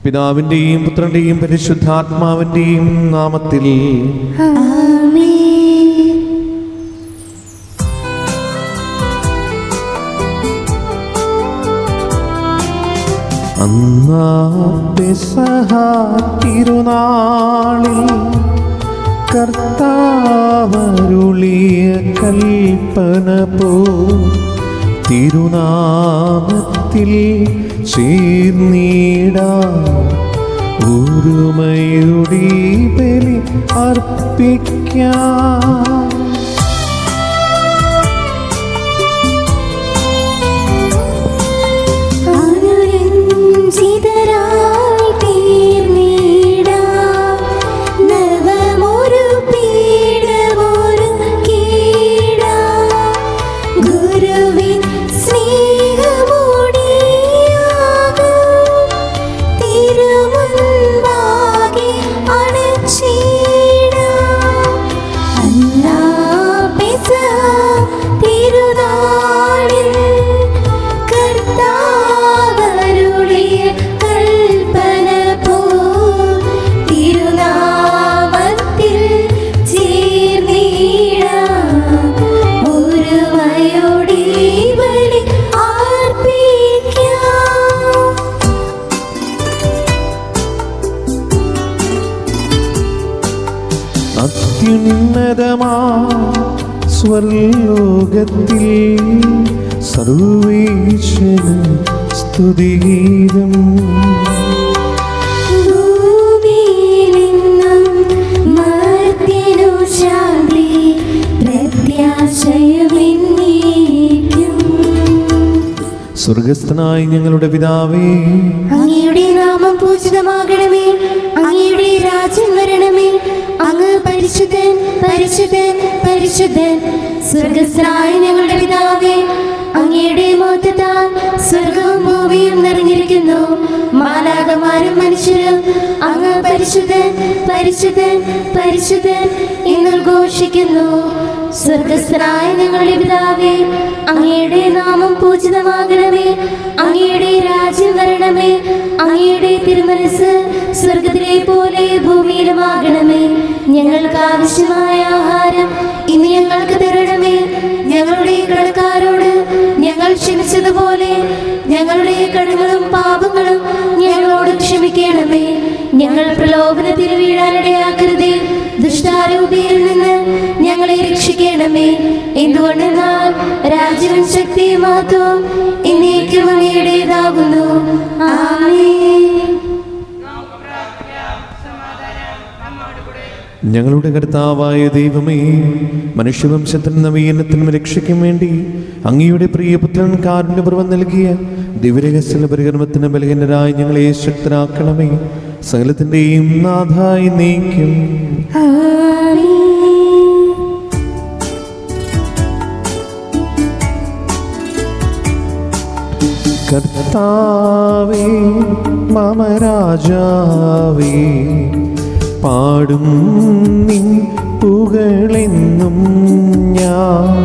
പിതാവിൻ്റെയും പുത്രൻ്റെയും പരിശുദ്ധാത്മാവിൻ്റെയും നാമത്തിൽ ആമേൻ അന്നാ പെസഹ തിരുനാളിൽ കർത്താവരുളിയ കൽപ്പന പോ തിരുനാമത്തിൽ ചേർന്നിടാ ഒരുമയുടെ ബലി അർപ്പിക്കാം അനുരഞ്ജിതരായി തീർന്നിടാം. നവമൊരു പീഠമൊരുക്കിടാം. ഗുരുവിൻ സ്നേഹമൊടിയാകും തിരുമുൻപാകെ അണച്ചിടാം. അന്നാ പെസഹ തിരുനാളിൽ കർത്താവരുളിയ കൽപ്പന പോൽ തിരുനാമത്തിൽ ചേർന്നിടാം. ഒരുമയോടെ ബലി അർപ്പിക്കാം. അത്യുന്നതമാ സ്വർലോകത്തിൽ സർവേശ്വര സ്തുതിഗീതം ഭൂമിയിലെങ്ങും മർത്യനു ശാന്തി പ്രത്യാശയമെന്നേക്കും. സ്വർഗസ്ഥനായ ഞങ്ങളുടെ പിതാവേ അങ്ങയുടെ നാമം പൂജിതമാകണമേ അങ്ങയുടെ രാജ്യം വരണമേ അങ്ങ് പരിശുദ്ധൻ പരിശുദ്ധൻ പരിശുദ്ധൻ സ്വർഗസ്ഥനായ ഞങ്ങളുടെ പിതാവേ അങ്ങയുടെ മോത്തത്താൽ സ്വർഗവും ഭൂമിയും നിറഞ്ഞിരിക്കുന്നു മാലാകമാരും മനുഷ്യരും അങ്ങ് പരിശുദ്ധൻ പരിശുദ്ധൻ പരിശുദ്ധൻ എന്ന് ഘോഷിക്കുന്നു സ്വർഗസ്ഥനായ ഞങ്ങളുടെ പിതാവേ അങ്ങയുടെ നാമം പൂജിതമാകണമേ അങ്ങയുടെ രാജ്യം വരണമേ അങ്ങയുടെ തിരുമനസ് സ്വർഗത്തിലെ പോലെ ഭൂമിയിലുമാകണമേ ഞങ്ങൾക്ക് ആവശ്യമായ ആഹാരം ഇനി ഞങ്ങൾക്ക് തരണമേ ഞങ്ങളുടെ കടക്കാരോട് ഞങ്ങൾ ക്ഷമിച്ചതുപോലെ ഞങ്ങളുടെ കടങ്ങളും പാപങ്ങളും ഞങ്ങളോട് ക്ഷമിക്കണമേ ഞങ്ങൾ പ്രലോഭനത്തിൽ വീഴാനിടയാക്കരുതേ ദുഷ്ടാരൂപിയിൽ നിന്ന് ഞങ്ങളെ രക്ഷിക്കണമേ എന്തുകൊണ്ടെന്നാൽ രാജ്യവും ശക്തിയും മഹത്വവും എന്നേക്കും അങ്ങയുടേതാകുന്നു ആമേൻ ഞങ്ങളുടെ കർത്താവായ ദൈവമേ മനുഷ്യവംശത്തിന് നവീകരണത്തിനും രക്ഷയ്ക്കും വേണ്ടി അങ്ങയുടെ പ്രിയപുത്രൻ കാരുണ്യപൂർവ്വം നൽകിയ ദിവ്യരഹസ്യ പരികർമ്മത്തിന് ബലഹീനരായി ഞങ്ങളെ ശക്തരാക്കണമേ സകലത്തിൻ്റെയും നാഥായി നീക്കും ആമേൻ കർത്താവേ മമ രാജാവേ പാടും നിൻ പുകളെന്നും ഞാൻ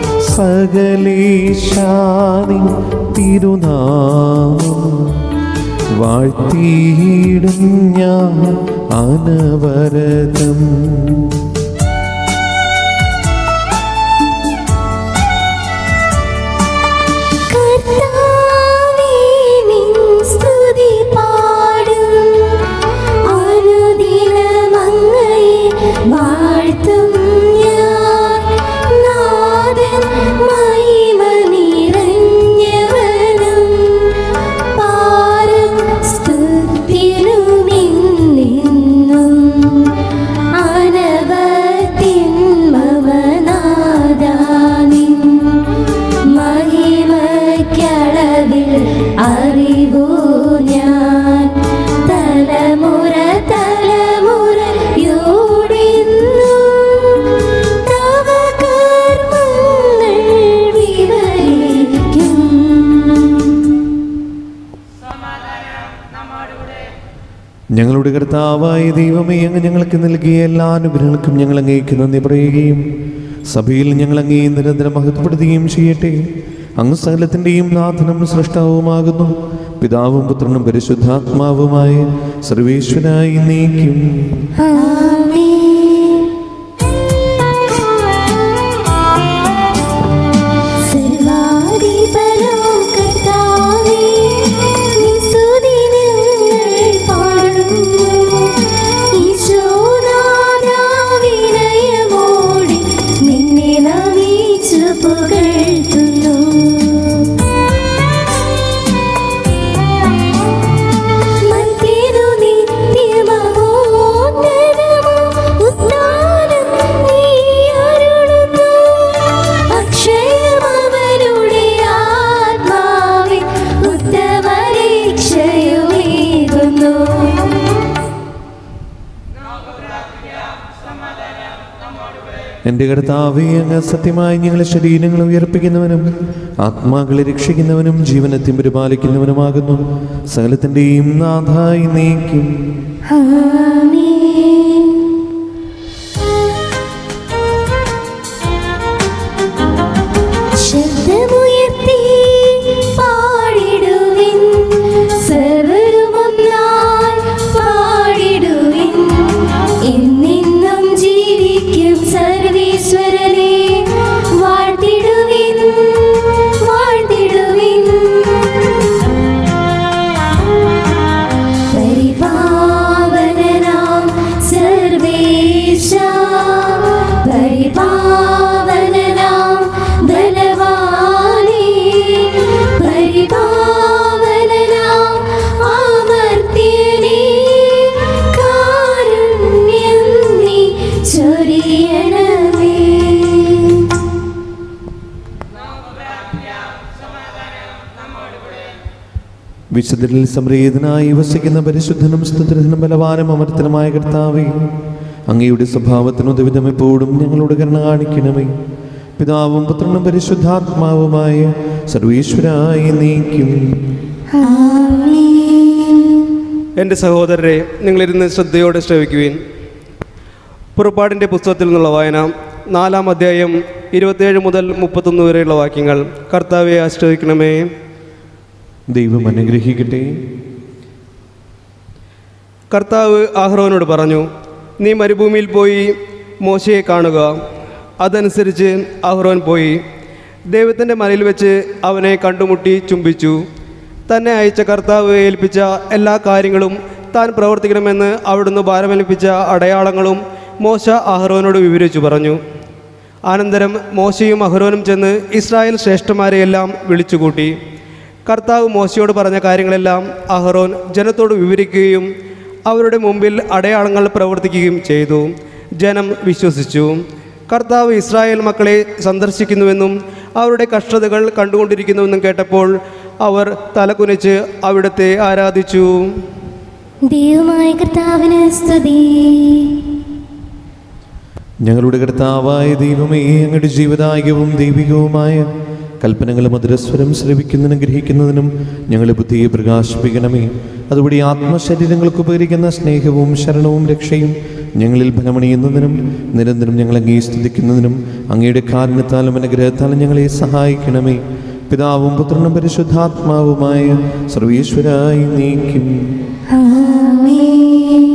സകലേശാനി തിരുനാമം വാഴ്ത്തിയിടും ഞാൻ അനവരതം കർത്താവേ നിൻ സ്തുതി പാടും അനുദിനം അങ്ങയെ വാഴ്ത്തും ഞാൻ നാഥൻ മഹിമ നിറഞ്ഞവനും പാരം സ്തുത്യനുമെന്നെന്നും അനവത്തിൻ മമനാദാനിൻ മഹിമയ്ക്കളവിൽ അറിവൂ ഞാൻ തലമുറ തലമുറയോടെന്നും തവ കർമ്മങ്ങൾ വിവരിക്കും ഞങ്ങളുടെ കർത്താവായ ദൈവമേ അങ്ങ് ഞങ്ങൾക്ക് നൽകിയ എല്ലാ അനുഗ്രഹങ്ങൾക്കും ഞങ്ങൾ അങ്ങേക്ക് നന്ദി പറയുകയും സഭയിൽ ഞങ്ങൾ അങ്ങേ നിരന്തരം മഹത്വപ്പെടുത്തുകയും ചെയ്യട്ടെ അങ്ങ് സകലത്തിൻ്റെയും നാഥനും സൃഷ്ടാവുമാകുന്നു പിതാവും പുത്രനും പരിശുദ്ധാത്മാവുമായ സർവേശ്വരായി നീക്കും ആമേൻ സർവാധിപനാം കർത്താവേ, നിസ്തുതി ഞങ്ങൾ പാടുന്നു. ഈശോനാഥാ വിനയമോടെ നിന്നെ നമിച്ചു പുകഴ്ത്തുന്നു മർത്യനു നിത്യമഹോന്നതമാം ഉദ്ധാനം നീ അരുളുന്നു. അക്ഷയമവനുടെ ആത്മാവിൽ ഉത്തമരക്ഷയുമേകുന്നു. എൻ്റെ കർത്താവേ അങ്ങ് സത്യമായി ഞങ്ങളെ ശരീരങ്ങൾ ഉയർപ്പിക്കുന്നവനും ആത്മാക്കളെ രക്ഷിക്കുന്നവനും ജീവനത്തെയും പരിപാലിക്കുന്നവനുമാകുന്നു സകലത്തിൻ്റെയും നാഥായി നീക്കും ആമേൻ ശബ്ദമുയർത്തി പാടിടുവിൻ സർവരുമൊന്നായി പാടിടുവിൻ എന്നെന്നും ജീവിക്കും സർവീശ്വരനെ വാഴ്ത്തിടുവിൻ വാഴ്ത്തിടുവിൻ പരിപാവനനാം സർവേശ പരിപാവനനാം ബലവാനേ പരിപാവനനാം ആമർത്യനേ കാരുണ്യം നീ ചൊരിയണമേ വിശുദ്ധരിൽ സംപ്രീതനായി വസിക്കുന്ന പരിശുദ്ധനും സ്തുതിനും ബലവാനും അമർത്തനുമായ കർത്താവേ അങ്ങയുടെ സ്വഭാവത്തിനും ദുരിതം എപ്പോഴും ഞങ്ങളോട് കരുണ കാണിക്കണമേ പിതാവും പുത്രനും പരിശുദ്ധാത്മാവുമായ സർവീശ്വരായി നീക്കും ആമേൻ എൻ്റെ സഹോദരരെ നിങ്ങളിരുന്ന് ശ്രദ്ധയോടെ ശ്രവിക്കുവിൻ പുറപ്പാടിൻ്റെ പുസ്തകത്തിൽ നിന്നുള്ള വായന നാലാം അധ്യായം ഇരുപത്തേഴ് മുതൽ മുപ്പത്തൊന്ന് വരെയുള്ള വാക്യങ്ങൾ കർത്താവെ ആശ്രയിക്കണമേ ദൈവം അനുഗ്രഹിക്കട്ടെ കർത്താവ് ആഹ്റോനോട് പറഞ്ഞു നീ മരുഭൂമിയിൽ പോയി മോശയെ കാണുക അതനുസരിച്ച് അഹ്റോൻ പോയി ദൈവത്തിൻ്റെ മലയിൽ വെച്ച് അവനെ കണ്ടുമുട്ടി ചുംബിച്ചു തന്നെ അയച്ച കർത്താവ് ഏൽപ്പിച്ച എല്ലാ കാര്യങ്ങളും താൻ പ്രവർത്തിക്കണമെന്ന് അവിടുന്ന് ഭാരമേൽപ്പിച്ച അടയാളങ്ങളും മോശ അഹ്റോനോട് വിവരിച്ചു പറഞ്ഞു അനന്തരം മോശയും അഹ്റോനും ചെന്ന് ഇസ്രായേൽ ശ്രേഷ്ഠന്മാരെയെല്ലാം വിളിച്ചുകൂട്ടി കർത്താവ് മോശയോട് പറഞ്ഞ കാര്യങ്ങളെല്ലാം അഹ്റോൻ ജനത്തോട് വിവരിക്കുകയും അവരുടെ മുമ്പിൽ അടയാളങ്ങൾ പ്രവർത്തിക്കുകയും ചെയ്തു ജനം വിശ്വസിച്ചു കർത്താവ് ഇസ്രായേൽ മക്കളെ സന്ദർശിക്കുന്നുവെന്നും അവരുടെ കഷ്ടതകൾ കണ്ടുകൊണ്ടിരിക്കുന്നുവെന്നും കേട്ടപ്പോൾ അവർ തലകുനിച്ച് അവിടുത്തെ ആരാധിച്ചു ദൈവമായ കർത്താവിന് സ്തുതി ഞങ്ങളുടെ കർത്താവായ ദൈവമേ അങ്ങയുടെ ജീവദായകവും ദൈവികവുമായ കൽപ്പനകളും മധുരസ്വരം ശ്രവിക്കുന്നതിനും ഗ്രഹിക്കുന്നതിനും ഞങ്ങളെ ബുദ്ധിയെ പ്രകാശിപ്പിക്കണമേ അതുവഴി ആത്മശരീരങ്ങൾക്ക് ഉപകരിക്കുന്ന സ്നേഹവും ശരണവും രക്ഷയും ഞങ്ങളിൽ ഫലമണിയുന്നതിനും നിരന്തരം ഞങ്ങൾ അങ്ങേ സ്തുതിക്കുന്നതിനും അങ്ങയുടെ കാരണത്താലും അനുഗ്രഹത്താലും ഞങ്ങളെ സഹായിക്കണമേ പിതാവും പുത്രനും പരിശുദ്ധാത്മാവുമായ സർവീശ്വരായി നീക്കും ആമേൻ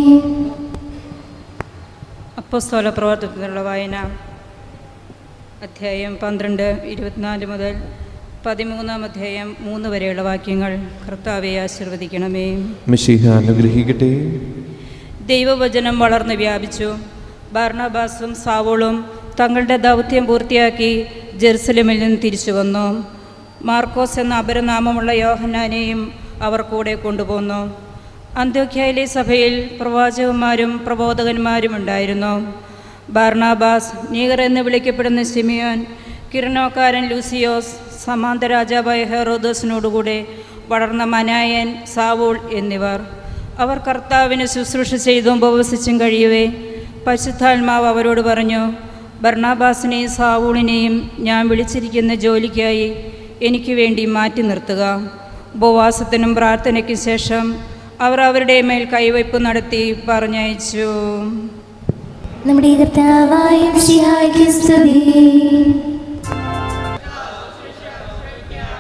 അപ്പോസ്തോല പ്രവർത്തനത്തിനുള്ള വായന അധ്യായം പന്ത്രണ്ട് ഇരുപത്തിനാല് മുതൽ പതിമൂന്നാം അധ്യായം മൂന്ന് വരെയുള്ള വാക്യങ്ങൾ കർത്താവെ ആശീർവദിക്കണമേ മിശിഹ അനുഗ്രഹിക്കട്ടെ ദൈവവചനം വളർന്ന് വ്യാപിച്ചു ബാർണബാസും സാവോളും തങ്ങളുടെ ദൗത്യം പൂർത്തിയാക്കി ജെറുസലേമിൽ നിന്ന് തിരിച്ചു വന്നു മാർക്കോസ് എന്ന അപരനാമമുള്ള യോഹന്നാനെയും അവർ കൂടെ കൊണ്ടുപോന്നു അന്ത്യോഖ്യയിലെ സഭയിൽ പ്രവാചകന്മാരും പ്രബോധകന്മാരും ഉണ്ടായിരുന്നു ബാർണാബാസ് നീഗർ എന്ന് വിളിക്കപ്പെടുന്ന സിമിയോൻ കിരണോക്കാരൻ ലൂസിയോസ് സമാന്ത രാജാവായ ഹെറോദോസിനോടുകൂടെ വളർന്ന മനായൻ സാവൂൾ എന്നിവർ അവർ കർത്താവിന് ശുശ്രൂഷ ചെയ്തും ഉപവസിച്ചും കഴിയവേ പരിശുദ്ധാത്മാവ് അവരോട് പറഞ്ഞു ബർണാബാസിനെയും സാവൂളിനെയും ഞാൻ വിളിച്ചിരിക്കുന്ന ജോലിക്കായി എനിക്ക് വേണ്ടി മാറ്റി നിർത്തുക ഉപവാസത്തിനും പ്രാർത്ഥനയ്ക്കും ശേഷം അവർ അവരുടെ മേൽ കൈവയ്പ് നടത്തി പറഞ്ഞയച്ചു നമ്മുടെ കർത്താവായ മിശിഹായ്ക്ക് സ്തുതി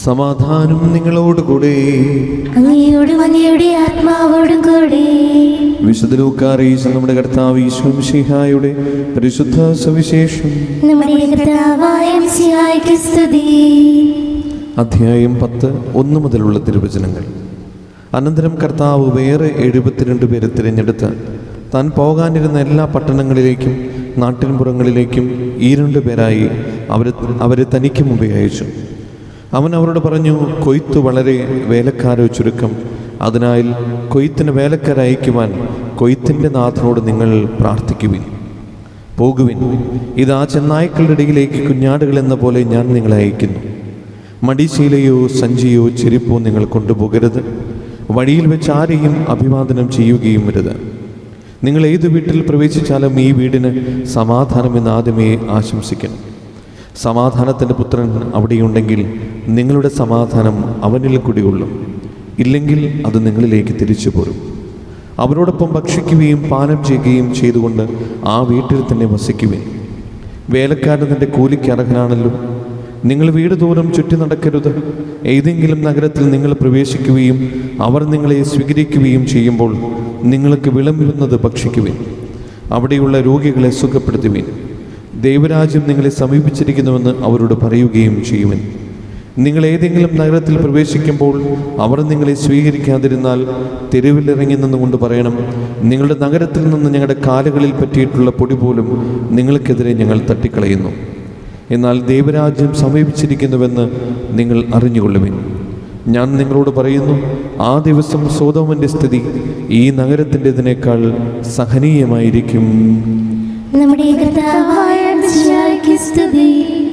സമാധാനം നിങ്ങളോടുകൂടെ അങ്ങയോടും അങ്ങയുടെ ആത്മാവോടും കൂടെ വിശുദ്ധ ലൂക്കാറീസ് നമ്മുടെ കർത്താവ് ഈശ്വംഷിഹായുടെ പരിശുദ്ധ സവിശേഷം നമ്മുടെ കർത്താവായ മിശിഹായ്ക്ക് സ്തുതി അധ്യായം പത്ത് ഒന്ന് മുതലുള്ള തിരുവചനങ്ങൾ അനന്തരം കർത്താവ് വേറെ എഴുപത്തിരണ്ട് പേരെ തിരഞ്ഞെടുത്ത് താൻ പോകാനിരുന്ന എല്ലാ പട്ടണങ്ങളിലേക്കും നാട്ടിൻപുറങ്ങളിലേക്കും ഈ രണ്ടു പേരായി അവരെ അവരെ തനിക്ക് മുമ്പേ അയച്ചു അവൻ അവരോട് പറഞ്ഞു കൊയ്ത്ത് വളരെ വേലക്കാരോ ചുരുക്കം അതിനാൽ കൊയ്ത്തിന് വേലക്കാരയക്കുവാൻ കൊയ്ത്തിൻ്റെ നാഥനോട് നിങ്ങൾ പ്രാർത്ഥിക്കുവിൻ പോകുവിൻ ഇതാ ചെന്നായ്ക്കളുടെ ഇടയിലേക്ക് കുഞ്ഞാടുകൾ എന്ന പോലെ ഞാൻ നിങ്ങളെ അയക്കുന്നു മടിശീലയോ സഞ്ചിയോ ചെരുപ്പോ നിങ്ങൾ കൊണ്ടുപോകരുത് വഴിയിൽ വെച്ച് ആരെയും അഭിവാദനം ചെയ്യുകയും വരുത് നിങ്ങൾ ഏത് വീട്ടിൽ പ്രവേശിച്ചാലും ഈ വീടിന് സമാധാനമെന്ന് ആദ്യമേ ആശംസിക്കണം സമാധാനത്തിൻ്റെ പുത്രൻ അവിടെയുണ്ടെങ്കിൽ നിങ്ങളുടെ സമാധാനം അവനിൽ കൂടിയുള്ളൂ ഇല്ലെങ്കിൽ അത് നിങ്ങളിലേക്ക് തിരിച്ചു പോരും അവരോടൊപ്പം ഭക്ഷിക്കുകയും പാനം ചെയ്യുകയും ചെയ്തുകൊണ്ട് ആ വീട്ടിൽ തന്നെ വസിക്കുവിൻ വേലക്കാരൻ തൻ്റെ കൂലിക്ക് അർഹനാണല്ലോ നിങ്ങൾ വീട് തോറും ചുറ്റി നടക്കരുത് ഏതെങ്കിലും നഗരത്തിൽ നിങ്ങൾ പ്രവേശിക്കുകയും അവർ നിങ്ങളെ സ്വീകരിക്കുകയും ചെയ്യുമ്പോൾ നിങ്ങൾക്ക് വിളമ്പുന്നത് ഭക്ഷിക്കുവിൻ അവിടെയുള്ള രോഗികളെ സുഖപ്പെടുത്തുവിൻ ദൈവരാജ്യം നിങ്ങളെ സമീപിച്ചിരിക്കുന്നുവെന്ന് അവരോട് പറയുകയും ചെയ്യുവിൻ നിങ്ങൾ ഏതെങ്കിലും നഗരത്തിൽ പ്രവേശിക്കുമ്പോൾ അവർ നിങ്ങളെ സ്വീകരിക്കാതിരുന്നാൽ തെരുവിലിറങ്ങി നിന്നുകൊണ്ട് പറയണം നിങ്ങളുടെ നഗരത്തിൽ നിന്ന് ഞങ്ങളുടെ കാലുകളിൽ പറ്റിയിട്ടുള്ള പൊടി പോലും നിങ്ങൾക്കെതിരെ ഞങ്ങൾ തട്ടിക്കളയുന്നു എന്നാൽ ദൈവരാജ്യം സമീപിച്ചിരിക്കുന്നുവെന്ന് നിങ്ങൾ അറിഞ്ഞുകൊള്ളുവിൻ ഞാൻ നിങ്ങളോട് പറയുന്നു ആ ദിവസം സോതോമൻ്റെ സ്ഥിതി ഈ നഗരത്തിൻ്റെതിനേക്കാൾ സഹനീയമായിരിക്കും നമ്മുടെ കർത്താവായ മിശിഹായ്ക്ക് സ്തുതി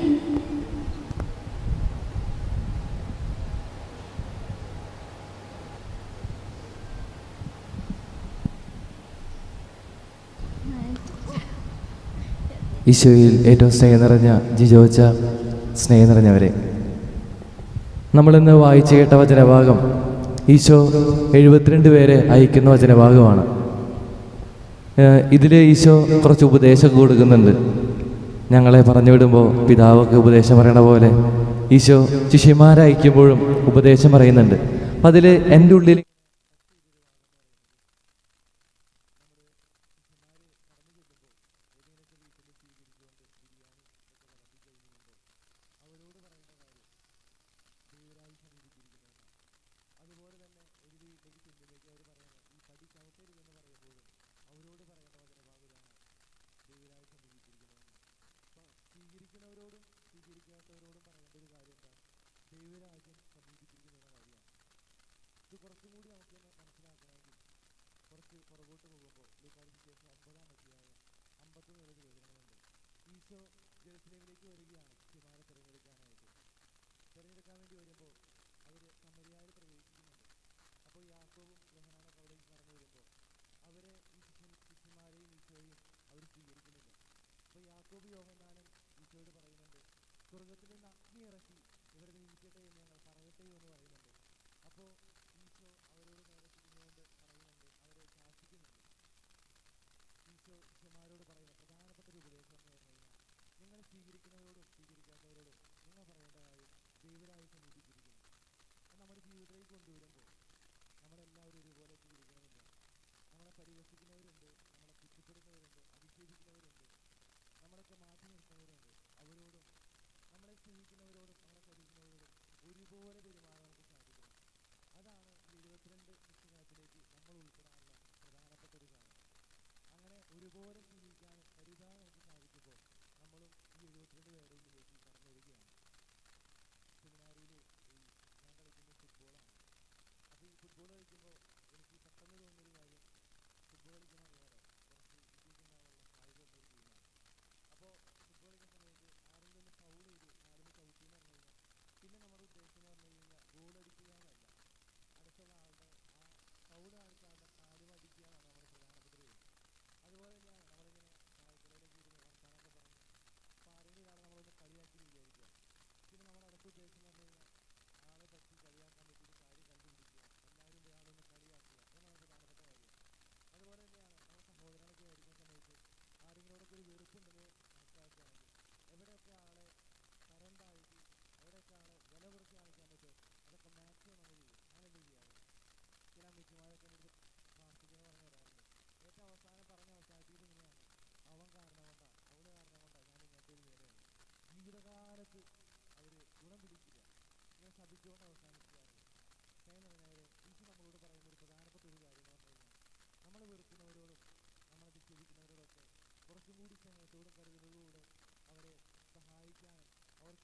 ഈശോയിൽ ഏറ്റവും സ്നേഹം നിറഞ്ഞ ജിജോച്ച സ്നേഹം നിറഞ്ഞവരെ നമ്മളിന്ന് വായിച്ചു കേട്ട വചനഭാഗം ഈശോ എഴുപത്തിരണ്ട് പേരെ അയക്കുന്ന വചനഭാഗമാണ് ഇതിൽ ഈശോ കുറച്ച് ഉപദേശം കൊടുക്കുന്നുണ്ട് ഞങ്ങളെ പറഞ്ഞു വിടുമ്പോൾ പിതാവൊക്കെ ഉപദേശം പറയണ പോലെ ഈശോ ശിഷ്യന്മാരെ അയക്കുമ്പോഴും ഉപദേശം പറയുന്നുണ്ട് അപ്പം അതിൽ എൻ്റെ ഉള്ളിൽ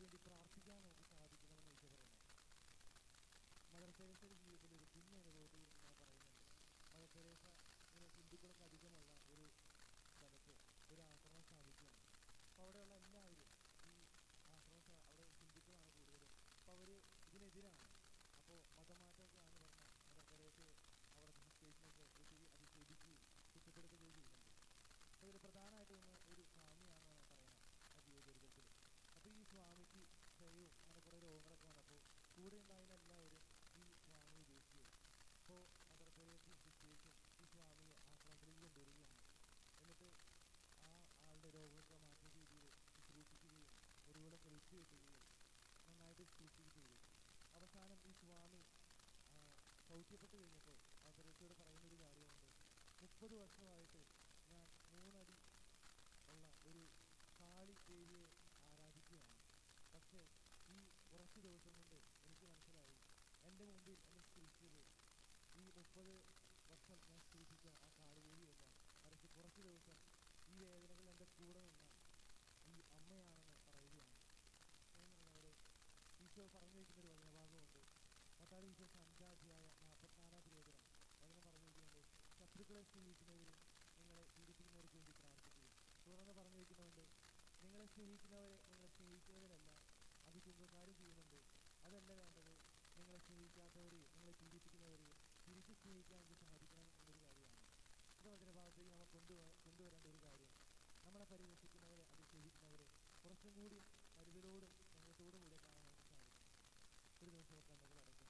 വേണ്ടി പ്രാർത്ഥിക്കാൻ നമുക്ക് സാധിക്കണമെന്ന് ഈശോ പറയുന്നു മദർ തെരേസയുടെ ജീവിതത്തിൽ ഒരു കുഞ്ഞ് അനുഭവത്തിൽ ഇങ്ങനെ പറയുന്നുണ്ട് മദർ തെരേസ ഇങ്ങനെ ഹിന്ദുക്കളൊക്കെ അധികമുള്ള ഒരു സ്ഥലത്ത് ഒരു ആശ്രമം സ്ഥാപിക്കുകയാണ് അപ്പോൾ അവിടെയുള്ള എല്ലാവരും ഈ ആശ്രമം സ്ഥാ- അവിടെ ഹിന്ദുക്കളാണ് കൂടുതലും അപ്പോൾ അവർ ഇതിനെതിരാണ് അപ്പോൾ മതമാറ്റമൊക്കെയാണെന്ന് പറഞ്ഞാൽ മദർ തെരേസയെ അവിടെ സിസ്റ്റേഴ്സിനൊക്കെ ഒത്തിരി അധിക്ഷേപിക്കുകയും കുറ്റപ്പെടുത്തുകയും ചെയ്യുന്നുണ്ട് അപ്പോൾ ഇതിൽ പ്രധാനമായിട്ട് ഒന്ന് ഒരു സ്വാമിയാണെന്നാണ് പറയുന്നത് ആ ജീവചരിത്രത്തിൽ അപ്പോൾ ഈ സ്വാമിക്ക് ക്ഷയവും അങ്ങനെ കുറേ രോഗങ്ങളൊക്കെ വന്നപ്പോൾ കൂടെ ഉണ്ടായിരുന്ന എല്ലാവരും ഈ സ്വാമിയെ ഉപേക്ഷിച്ചു അപ്പോൾ മദർ തെരേസയും സിസ്റ്റേഴ്സും ഈ സ്വാമിയെ ആശ്രമത്തിലേക്ക് കൊണ്ടുവരികയാണ് എന്നിട്ട് ആ ആളുടെ രോഗമൊക്കെ മാറ്റുന്ന രീതിയിൽ ശുശ്രൂഷിക്കുകയും മുറിവുകളൊക്കെ വെച്ച് കെട്ടുകയും നന്നായിട്ട് ശുശ്രൂഷിക്കുകയും ചെയ്തു അവസാനം ഈ സ്വാമി ആ, സൗഖ്യപ്പെട്ട് കഴിഞ്ഞപ്പോൾ ആ തെരേസയോട് പറയുന്നൊരു കാര്യമുണ്ട് മുപ്പത് വർഷമായിട്ട് ഞാൻ മൂന്നടി ഉള്ള ഒരു കാളി ദേവിയെ ആരാധിക്കുകയാണ് പക്ഷേ ഈ കുറച്ച് ദിവസം കൊണ്ട് എനിക്ക് മനസ്സിലായി എൻ്റെ മുമ്പിൽ എന്നെ സ്ത്രീച്ചത് ഈ മുപ്പത് വർഷം ഞാൻ സ്ത്രീച്ചിച്ച ആ കാളിദേവിയല്ല മറിച്ച് കുറച്ച് ദിവസം ഈ വേദനകൾ എൻ്റെ കൂടെ നിന്ന ഈ അമ്മയാണെന്ന് പറയുകയാണ് എന്ന് പറഞ്ഞവരെ ഈശോ പറഞ്ഞു വയ്ക്കുന്ന ഒരു വചനഭാഗമുണ്ട് മത്താടി ഈശോ അഞ്ചാധ്യായ നാൽപ്പത്തിനാലാം തിരുവചനം വചനം പറഞ്ഞു വയ്ക്കുന്നുണ്ട് ശത്രുക്കളെ സ്നേഹിക്കുന്നവരും നിങ്ങളെ പീഡിപ്പിക്കുന്നവർക്ക് വേണ്ടി പ്രാർത്ഥിക്കുക തുടർന്ന് പറഞ്ഞു വയ്ക്കുന്നുണ്ട് നിങ്ങളെ സ്നേഹിക്കുന്നവരെ നിങ്ങളെ സ്നേഹിക്കുന്നവരല്ല അത് ചുങ്കക്കാരും ചെയ്യുന്നുണ്ട് അതല്ല വേണ്ടത് നിങ്ങളെ സ്നേഹിക്കാത്തവരെയും നിങ്ങളെ പീഡിപ്പിക്കുന്നവരെയും തിരിച്ച് സ്നേഹിക്കാൻ നമുക്ക് സാധിക്കണം എന്നൊരു കാര്യമാണ് ഇത് വചനഭാഗത്തേക്ക് നമ്മൾ കൊണ്ടുവ കൊണ്ടുവരേണ്ട ഒരു കാര്യം നമ്മളെ പരിഹസിക്കുന്നവരെ അധിക്ഷേപിക്കുന്നവരെ കുറച്ചും കൂടി കരുതലോടും സ്നേഹത്തോടും കൂടെ കാണാൻ നമുക്ക് സാധിക്കും ഒരു ദിവസം കണ്ണുകൾ അടയ്ക്കും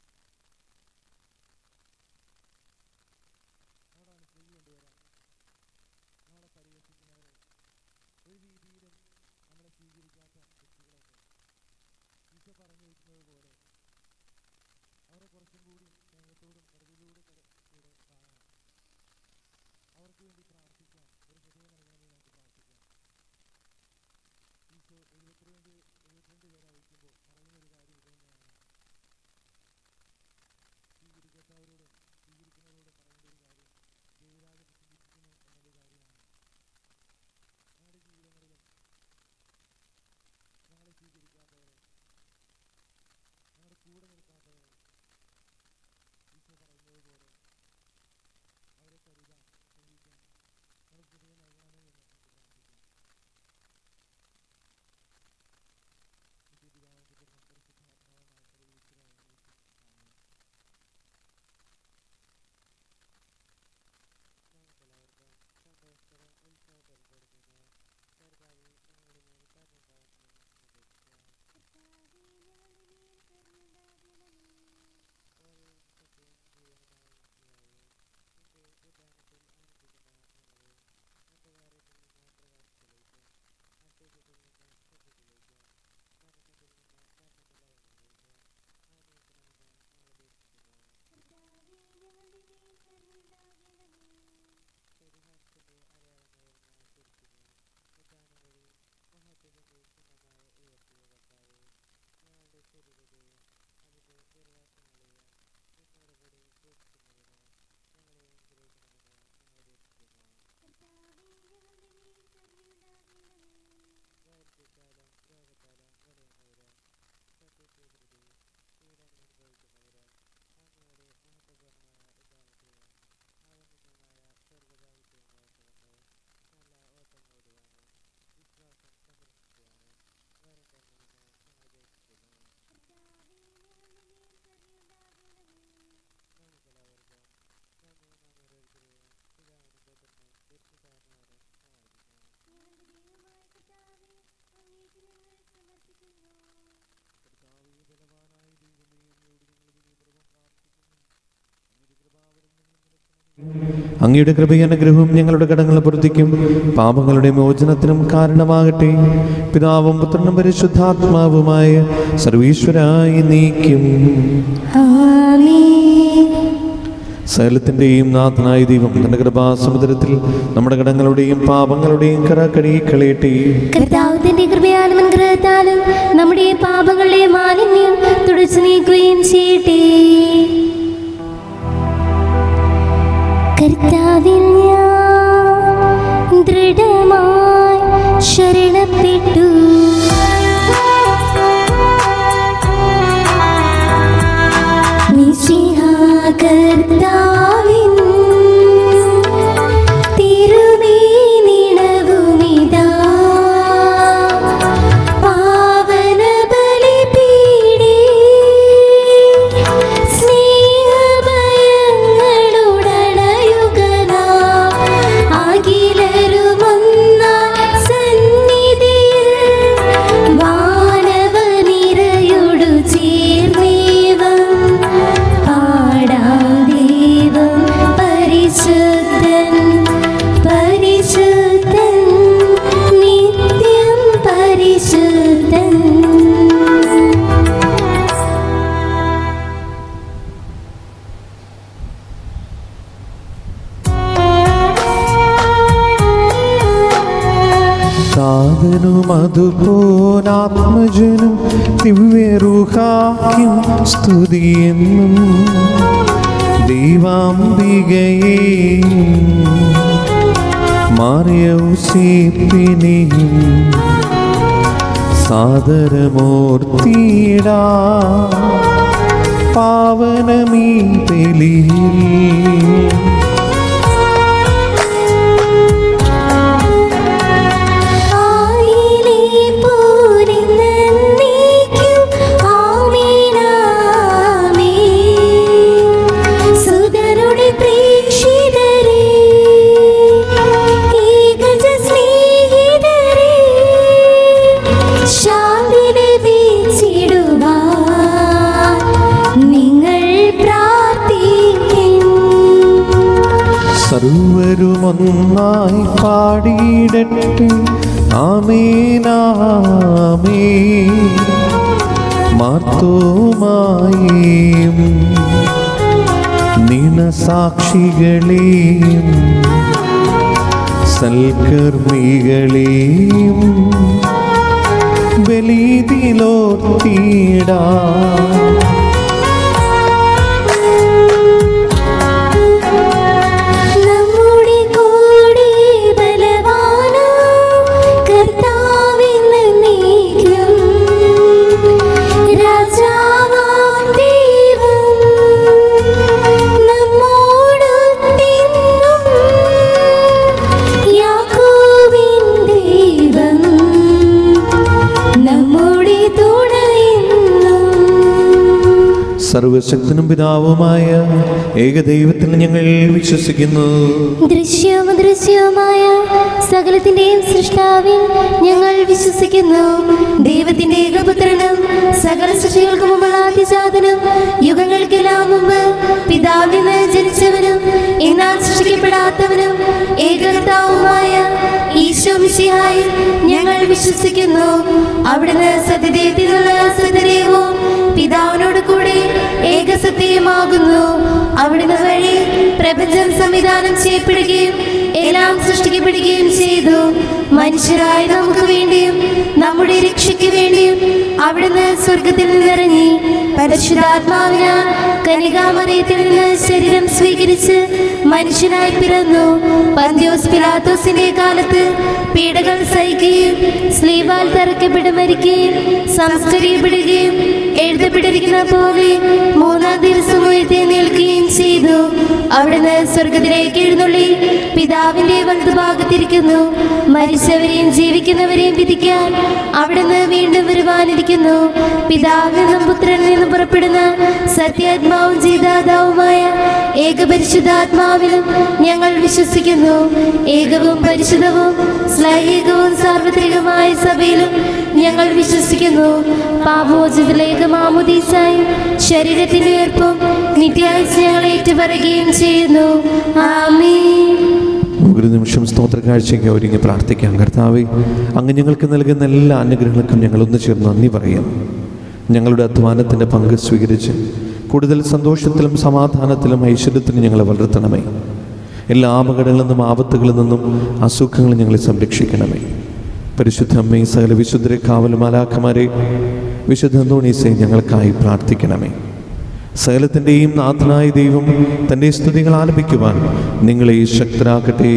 നമ്മുടെ മനസ്സിലേക്ക് കൊണ്ടുവരാം നമ്മളെ പരിഹസിക്കുന്നവരെ ഒരു രീതിയിലും നമ്മളെ സ്വീകരിക്കാത്ത വ്യക്തികളൊക്കെ ഈശോ പറഞ്ഞു വയ്ക്കുന്നത് പോലെ അവരെ കുറച്ചും കൂടി സ്നേഹത്തോടും കരുതലോടും കൂടെ കൂടെ കാണാം അവർക്ക് വേണ്ടി പ്രാർത്ഥിക്കാം ഒരു ഹൃദയം നൽകണമെന്ന് നമുക്ക് പ്രാർത്ഥിക്കാം ഈശോ എഴുപത്തിരണ്ട് എഴുപത്തിരണ്ട് പേരെ അയക്കുമ്പോൾ പറയുന്ന ഒരു കാര്യം ഇത് തന്നെയാണ് സ്വീകരിക്കാത്തവരോടും സ്വീകരിക്കുന്നവരോടും പറയേണ്ട ഒരു കാര്യം ദൈവരാജ പ്രസിദ്ധിപ്പിക്കുന്നു എന്നൊരു കാര്യമാണ് ഞങ്ങളുടെ ജീവിതങ്ങളിലും ഞങ്ങളെ സ്വീകരിക്കാത്തവരെ ഞങ്ങളുടെ കൂടെ നിൽക്കാത്തവരെ ഈശോ പറയുന്നത് പോലെ അവരെ കരുതാൻ സ്നേഹിക്കാൻ നമുക്ക് ഹൃദയം നൽകണമേ എന്ന് നമുക്ക് പ്രാർത്ഥിക്കാം നിത്യപിതാവിന്റെ പുത്രനും പരിശുദ്ധാത്മാവുമായ സർവീശ്വരായ ആമേൻ നമുക്കെല്ലാവർക്കും സന്തോഷകരം ഉത്സവത്തിൽ കൊടുക്കുന്ന കർത്താവ് ഞങ്ങളുടെ മേൽ കരുണയുണ്ടാകണമെന്ന് അപേക്ഷിക്കാം ഓരോ സത്യം ജീവനായ ഈശോയെ, നിന്റെ ഉദാഹരണത്തിൽ ആനന്ദിക്കുന്ന ഞങ്ങളെ അന്ധകാരത്തിൽ നിന്ന് പ്രകാശത്തിലേക്ക് അത്ഭുതത്തിൽ നിന്ന് സത്യത്തിലേക്ക് മരണത്തിൽ നിന്ന് മരണമുള്ളവരിലേക്ക് ആനയിക്കണമെന്ന് ഞങ്ങൾ അപേക്ഷിക്കുന്നു പരിഹാസത്തിന്റെ അടയാളമായിരുന്ന കുരിശിനെ ഉദാഹരണം വഴി മഹത്വത്തിന്റെ ചിഹ്നമായ ഉയർത്തിയ കർത്താവെ ഞങ്ങളുടെ ശരീരത്തെയും അതിന്റെ നിർവാസങ്ങളെയും നിന്നോട് കൂടി സൂക്ഷിക്കുന്നതിന് ഞങ്ങളെ അനുഗ്രഹിക്കണമെന്ന് ഞങ്ങൾ അപേക്ഷിക്കുന്നു ദാരിദ്ര്യത്താലും രോഗത്താലും വലയുന്നവരും സത്യപ്രകൃതി പീഡനം അനുഭവിക്കുന്നവരും അങ്ങയുടെ മഹത്വപൂർണമായ ഉദാഹരണത്തെയും ആനന്ദമായ സ്വർഗരാഹിത്യവും ഓർത്തുകൊണ്ട് നല്ല ഓട്ടം ഓടുവാനും വിശ്വാസം സംരക്ഷിക്കുവാനും വരണ്ടെന്ന് ഞങ്ങൾ അപേക്ഷിക്കുന്നു നമുക്കെല്ലാവർക്കും നമ്മെ നാം ഓരോരുത്തരെയും പിതാവിനും പുത്രനും പരിശുദ്ധാത്മാവിനും സമർപ്പിക്കാം കർത്താവേ ബലവാനായ ദൈവമേ അങ്ങയോട് ഞങ്ങൾ വിനീതപൂർവ്വം പ്രാർത്ഥിക്കുന്നു അങ്ങയുടെ കൃപാവരം ഞങ്ങൾ നിരക്കണമേ അങ്ങയുടെ കൃപയനുഗ്രഹവും ഞങ്ങളുടെ കടങ്ങൾ പൊറുതിക്കും പാപങ്ങളുടെ മോചനത്തിനും കാരണമാകട്ടെ പിതാവും പുത്രനും പരിശുദ്ധാത്മാവുമായ സർവീശ്വരായി നീക്കും ആമേൻ സകലത്തിൻ്റെയും നാഥനായ ദൈവം തന്റെ കൃപാസമുദ്രത്തിൽ നമ്മുടെ കടങ്ങളുടെയും പാപങ്ങളുടെയും കറ കഴുകി കളയട്ടെ കർത്താവിന്റെ കൃപയാലും അനുഗ്രഹത്താലും നമ്മുടെ പാപങ്ങളുടെ മാലിന്യം തുടച്ചു നീക്കുകയും ചെയ്യട്ടെ കർത്താവിൽ ഞാൻ ദൃഢമായി ശരണപ്പെട്ടു താതനും അതുപോലാത്മജനും ദിവ്യറുഹാക്കും സ്തുതിയെന്നും ദൈവാംബികയെയും മാറിയൗസേപ്പിനെയും സാദരമൂർത്തിയിടാ പാവനമീ ബലിയിൽ ആയിലേ പൂരിന്നേക്കും ആമേനാമേ സുതരുടെ പ്രേക്ഷിതരേ ഏകജ സ്നേഹിതരേ ശാന്തിനെ വീച്ചിടുവാൻ നിങ്ങൾ പ്രാർത്ഥിക്കും സർവരുമൊന്നായി പാടിയിടട്ടെ ആമേനാമേ മാർത്തോമായും നിണസാക്ഷികളെയും സൽക്കർമ്മികളെയും ബലീതിലോർത്തിടാ നമ്മുടെ കൂടെ ബലവാനാ കർത്താവെന്ന് നീക്കും രാജാവാം ദൈവം നമ്മോടൊത്തെന്നും യാക്കോബിൻ ദൈവം നമ്മുടെ തുണയെന്നും സർവശക്തനും പിതാവുമായ ഏകദൈവത്തിൽ ഞങ്ങൾ വിശ്വസിക്കുന്നു ദൃശ്യവും ദൃശ്യവുമായ സകലത്തിന്റെയും സൃഷ്ടാവിൽ ഞങ്ങൾ വിശ്വസിക്കുന്നു ദൈവത്തിന്റെ ഏകപുത്രനും സകല സൃഷ്ടികൾക്ക് മുമ്പുള്ള ആദ്യജാതനും യുഗങ്ങൾക്കെല്ലാം മുമ്പ് പിതാവിൽ നിന്ന് ജനിച്ചവനും എന്നാൽ സൃഷ്ടിക്കപ്പെടാത്തവനും ഏകകർത്താവുമായ ഈശോ മിശിഹായി ഞങ്ങൾ വിശ്വസിക്കുന്നു അവിടുന്ന് സത്യദൈവത്തിനുള്ള സത്യദൈവവും പിതാവിനോട് കൂടെ ഏകസത്യമാകുന്നു അവിടുന്ന് വഴി പ്രപഞ്ചം സംവിധാനം ചെയ്യപ്പെടുകയും എല്ലാം സൃഷ്ടിക്കപ്പെടുകയും ചെയ്തു മനുഷ്യരായ നമുക്ക് വേണ്ടിയും നമ്മുടെ രക്ഷയ്ക്ക് വേണ്ടിയും അവിടുന്ന് സ്വർഗത്തിൽ നിന്നിറങ്ങി പരിശുദ്ധാത്മാവിനാൽ കനികാമറിയത്തിൽ നിന്ന് ശരീരം സ്വീകരിച്ച് മനുഷ്യനായി പിറന്നു പന്ത്യോസ് പിലാത്തോസിന്റെ കാലത്ത് പീഡകൾ സഹിക്കുകയും സ്ലീവാൽ തറക്കപ്പെട്ട് മരിക്കുകയും സംസ്കരിക്കപ്പെടുകയും എഴുതപ്പെട്ടിരിക്കുന്ന പോലെ മൂന്നാം ദിവസം ഉയർത്തി നിൽക്കുകയും ചെയ്തു അവിടുന്ന് സ്വർഗത്തിലേക്ക് എഴുന്നള്ളി പിതാവിന്റെ വലതുഭാഗത്തിരിക്കുന്നു മരിച്ചവരെയും ജീവിക്കുന്നവരെയും വിധിക്കാൻ അവിടുന്ന് വീണ്ടും വരുവാനിരിക്കുന്നു പിതാവിൽ നിന്നും പുത്രനിൽ നിന്നും പുറപ്പെടുന്ന സത്യാത്മാവും ജീതാതാവുമായ ഏകപരിശുദ്ധാത്മാവിലും ഞങ്ങൾ വിശ്വസിക്കുന്നു ഏകവും പരിശുദ്ധവും ശ്ലൈഹികവും സാർവത്രികമായ സഭയിലും ഞങ്ങൾ വിശ്വസിക്കുന്നു പാപോചിതലേക്ക് മാമുദീസായും ശരീരത്തിന്റെ ഉയർപ്പും നിത്യാഴ്ച ഞങ്ങൾ ഏറ്റുപറയുകയും ചെയ്യുന്നു ആമീൻ ഒരു നിമിഷം സ്തോത്ര കാഴ്ചയ്ക്ക് ഒരുങ്ങി പ്രാർത്ഥിക്കാം കർത്താവെ അങ്ങ് ഞങ്ങൾക്ക് നൽകുന്ന എല്ലാ അനുഗ്രഹങ്ങൾക്കും ഞങ്ങൾ ഒന്ന് ചേർന്ന് നന്ദി പറയാം ഞങ്ങളുടെ അധ്വാനത്തിൻ്റെ പങ്ക് സ്വീകരിച്ച് കൂടുതൽ സന്തോഷത്തിലും സമാധാനത്തിലും ഐശ്വര്യത്തിലും ഞങ്ങളെ വളർത്തണമേ എല്ലാ അപകടങ്ങളിൽ നിന്നും ആപത്തുകളിൽ നിന്നും അസുഖങ്ങളും ഞങ്ങളെ സംരക്ഷിക്കണമേ പരിശുദ്ധ അമ്മേ സകല വിശുദ്ധരെ കാവലും മാലാഖമാരെ വിശുദ്ധ അന്തോണീസെ ഞങ്ങൾക്കായി പ്രാർത്ഥിക്കണമേ സകലത്തിൻ്റെയും നാഥനായ ദൈവം തൻ്റെ സ്തുതികൾ ആലപിക്കുവാൻ നിങ്ങളെ ശക്തരാക്കട്ടെ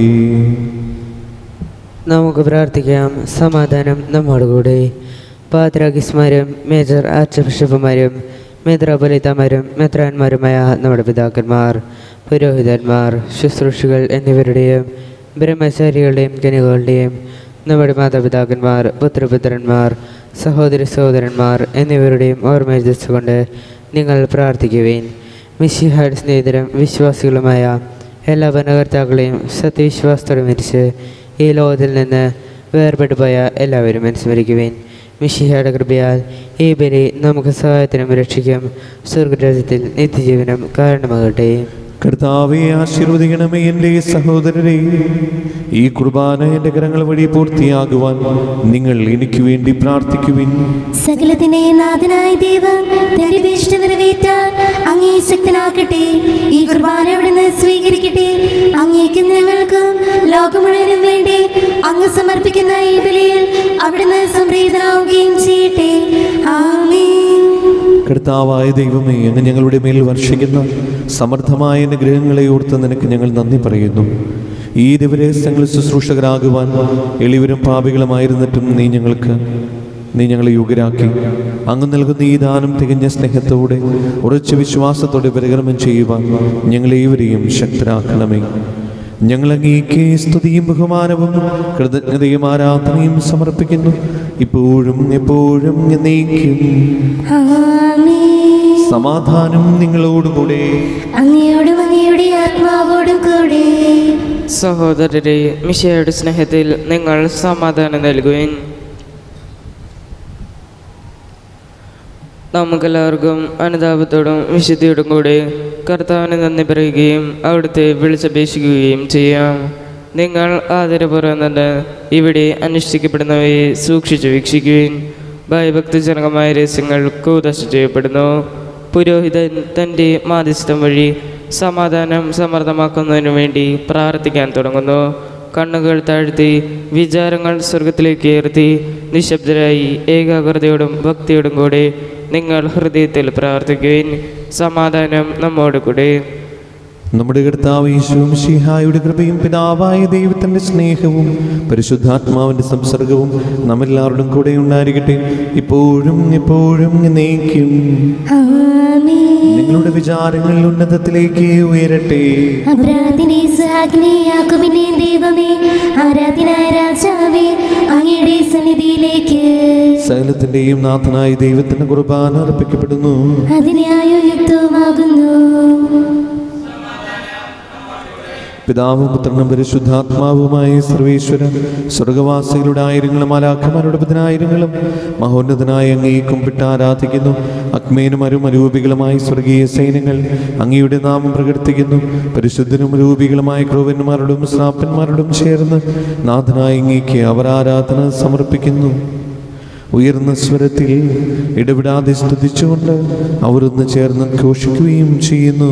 നമുക്ക് പ്രാർത്ഥിക്കാം സമാധാനം നമ്മോടുകൂടെ പാത്രാഗിസ്മാരും മേജർ ആർച്ച് ബിഷപ്പുമാരും മെത്രാപൊലിത്തമാരും മെത്രാന്മാരുമായ നമ്മുടെ പിതാക്കന്മാർ പുരോഹിതന്മാർ ശുശ്രൂഷികൾ എന്നിവരുടെയും ബ്രഹ്മചാരികളുടെയും കനികളുടെയും നമ്മുടെ മാതാപിതാക്കന്മാർ പുത്രപുത്രന്മാർ സഹോദരി സഹോദരന്മാർ എന്നിവരുടെയും ഓർമ്മ നിങ്ങൾ പ്രാർത്ഥിക്കുവേൻ മിശിഹാഡ് സ്നേഹിതരും വിശ്വാസികളുമായ എല്ലാ ഭരണകർത്താക്കളെയും സത്യവിശ്വാസത്തോടെ മരിച്ച് ഈ ലോകത്തിൽ നിന്ന് വേർപെട്ടു പോയ എല്ലാവരും അനുസ്മരിക്കുവേൻ മിശിഹയുടെ കൃപയാൽ ഈ ബലി നമുക്ക് സഹായത്തിനും രക്ഷിക്കും സ്വർഗരാജ്യത്തിൽ നിത്യജീവനം കാരണമാകട്ടെ കർത്താവെ ആശീർവദിക്കണമേ എൻ്റെ സഹോദരരെ ഈ കുർബാന എൻ്റെ കരങ്ങൾ വഴി പൂർത്തിയാകുവാൻ നിങ്ങൾ എനിക്ക് വേണ്ടി പ്രാർത്ഥിക്കുവിൻ സകലത്തിന്റെ നാഥനായ ദൈവം തന്റെ ഭീഷ്ട നിറവേറ്റാൻ അങ്ങേ ശക്തനാക്കട്ടെ ഈ കുർബാന അവിടുന്ന് സ്വീകരിക്കട്ടെ അങ്ങേക്കും ഞങ്ങൾക്കും ലോകം മുഴുവനും വേണ്ടി അങ്ങ് സമർപ്പിക്കുന്ന ഈ ബലിയിൽ കർത്താവായ ദൈവമേ അങ്ങ് ഞങ്ങളുടെ മേൽ വർഷിക്കുന്ന സമർത്ഥമായ അനുഗ്രഹങ്ങളെ ഓർത്ത് നിനക്ക് ഞങ്ങൾ നന്ദി പറയുന്നു ഈ ദിവരേശങ്ങൾ ശുശ്രൂഷകരാകുവാൻ എളിവരും പാപികളുമായിരുന്നിട്ടും നീ ഞങ്ങൾക്ക് നീ ഞങ്ങളെ യോഗ്യരാക്കി അങ്ങ് നൽകുന്ന ഈ ദാനം തികഞ്ഞ സ്നേഹത്തോടെ ഉറച്ച വിശ്വാസത്തോടെ പരികർമ്മം ചെയ്യുവാൻ ഞങ്ങളേവരെയും ശക്തരാക്കണമേ ഞങ്ങൾ അങ്ങേക്ക് സ്തുതിയും ബഹുമാനവും കൃതജ്ഞതയും ആരാധനയും സമർപ്പിക്കുന്നു ഇപ്പോഴും എപ്പോഴും എന്നേക്കും ആമേൻ. സമാധാനം നിങ്ങളോടുകൂടെ അങ്ങയോടും അങ്ങയുടെ ആത്മാവോടും കൂടെ സഹോദരരെ മിശയുടെ സ്നേഹത്തിൽ നിങ്ങൾ സമാധാനം നൽകുവിൻ നമുക്കെല്ലാവർക്കും അനുതാപത്തോടും വിശുദ്ധിയോടും കൂടി കർത്താവിന് നന്ദി പറയുകയും അവിടുത്തെ വിളിച്ചപേക്ഷിക്കുകയും ചെയ്യാം നിങ്ങൾ ആദരപൂർവ്വം ഇവിടെ അനുഷ്ഠിക്കപ്പെടുന്നവയെ സൂക്ഷിച്ചു വീക്ഷിക്കുവിൻ ഭയഭക്തിജനകമായ രഹസ്യങ്ങൾ കൂതശ ചെയ്യപ്പെടുന്നു പുരോഹിതൻ തൻ്റെ മാധ്യസ്ഥം വഴി സമാധാനം സമർത്ഥമാക്കുന്നതിനു വേണ്ടി പ്രാർത്ഥിക്കാൻ തുടങ്ങുന്നു കണ്ണുകൾ താഴ്ത്തി വിചാരങ്ങൾ സ്വർഗത്തിലേക്ക് ഉയർത്തി നിശബ്ദരായി ഏകാഗ്രതയോടും ഭക്തിയോടും കൂടെ നിങ്ങൾ ഹൃദയത്തിൽ പ്രാർത്ഥിക്കുവിൻ സമാധാനം നമ്മോട് കൂടെ നമ്മുടെ കർത്താവ് യേശുവും ശിഹായുടെ കൃപയും പിതാവായ ദൈവത്തിൻ്റെ സ്നേഹവും പരിശുദ്ധാത്മാവിൻ്റെ സംസർഗവും നമ്മെല്ലാവരുടെയും കൂടെ ഉണ്ടായിരിക്കട്ടെ ഇപ്പോഴും എപ്പോഴും എന്നേക്കും ആമേൻ. നിങ്ങളുടെ വിചാരങ്ങൾ ഉന്നതത്തിലേക്ക് ഉയരട്ടെ അബ്രാദിനെ സഹാക്കിനെ യാക്കോബിനെ ദൈവമേ ആരാധനായ രാജാവേ അങ്ങയുടെ സന്നിധിയിലേക്ക് സകലത്തിൻ്റെയും നാഥനായ ദൈവത്തിൻ്റെ കുർബാന അർപ്പിക്കപ്പെടുന്നു അതിനായോ യുക്തമാകുന്നു പിതാവും പുത്രനും പരിശുദ്ധാത്മാവുമായ സർവേശ്വരൻ സ്വർഗവാസികളുടെ ആയിരങ്ങളും അലാഖമാരുടെ പതിനായിരങ്ങളും മഹോന്നതനായ അങ്ങേ കുമ്പിട്ട് ആരാധിക്കുന്നു അക്മേനും അരുമരൂപികളുമായ സ്വർഗീയ സൈന്യങ്ങൾ അങ്ങയുടെ നാമം പ്രകീർത്തിക്കുന്നു പരിശുദ്ധനും രൂപികളുമായ ക്രൂവന്മാരോടും ശ്രാപ്പന്മാരോടും ചേർന്ന് നാഥനായ അങ്ങേക്ക് അവർ ആരാധന സമർപ്പിക്കുന്നു ഉയർന്ന സ്വരത്തിൽ ഇടപെടാതെ സ്തുതിച്ചുകൊണ്ട് അവർ ഒന്ന് ചേർന്ന് ഘോഷിക്കുകയും ചെയ്യുന്നു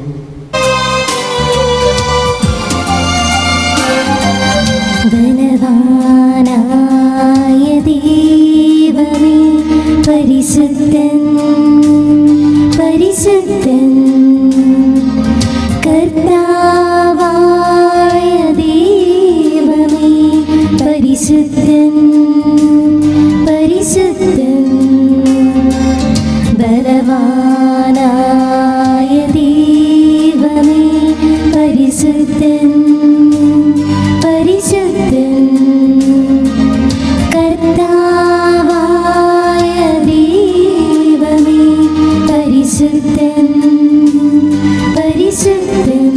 ബലവാനായ ദൈവമേ പരിശുദ്ധൻ പരിശുദ്ധൻ കർത്താവായ ദൈവമേ പരിശുദ്ധൻ പരിശുദ്ധൻ ബലവാനായ ദൈവമേ പരിശുദ്ധൻ പരിശുദ്ധൻ കർത്താവായ ദൈവമേ പരിശുദ്ധൻ പരിശുദ്ധൻ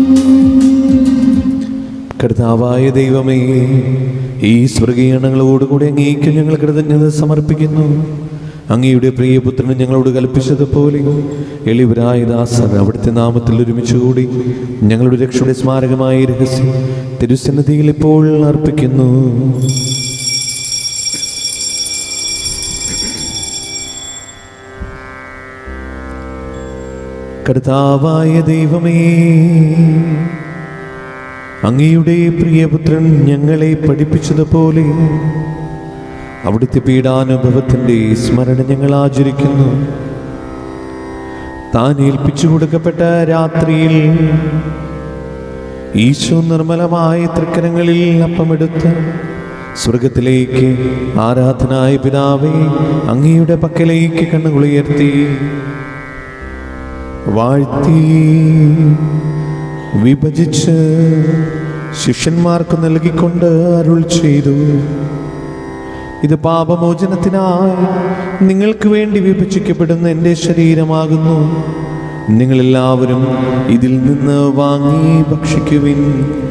കർത്താവായ ദൈവമേ ഈ സ്വർഗീയണങ്ങളോടുകൂടി അങ്ങേക്ക് ഞങ്ങൾ കൃതജ്ഞത സമർപ്പിക്കുന്നു അങ്ങയുടെ പ്രിയപുത്രന് ഞങ്ങളോട് കൽപ്പിച്ചതുപോലെ എളിവരായ ദാസർ അവിടുത്തെ നാമത്തിൽ ഒരുമിച്ചുകൂടി ഞങ്ങളുടെ രക്ഷയുടെ സ്മാരകമായ ഈ രഹസ്യം തിരുസന്നിധിയിൽ ഇപ്പോൾ അർപ്പിക്കുന്നു കർത്താവായ ദൈവമേ അങ്ങയുടെ പ്രിയപുത്രൻ ഞങ്ങളെ പഠിപ്പിച്ചതുപോലെ അവിടുത്തെ പീഡാനുഭവത്തിൻ്റെ സ്മരണ ഞങ്ങൾ ആചരിക്കുന്നു താൻ ഏൽപ്പിച്ചു കൊടുക്കപ്പെട്ട രാത്രിയിൽ ഈശോ നിർമ്മലമായ തൃക്കരങ്ങളിൽ അപ്പമെടുത്ത് സ്വർഗത്തിലേക്ക് ആരാധനായ പിതാവേ അങ്ങയുടെ പക്കലേക്ക് കണ്ണുകളുയർത്തി വാഴ്ത്തി വിഭജിച്ച് ശിഷ്യന്മാർക്ക് നൽകിക്കൊണ്ട് അരുൾ ചെയ്തു ഇത് പാപമോചനത്തിനായി നിങ്ങൾക്ക് വേണ്ടി വിഭജിക്കപ്പെടുന്ന എൻ്റെ ശരീരമാകുന്നു നിങ്ങളെല്ലാവരും ഇതിൽ നിന്ന് വാങ്ങി ഭക്ഷിക്കുവിൻ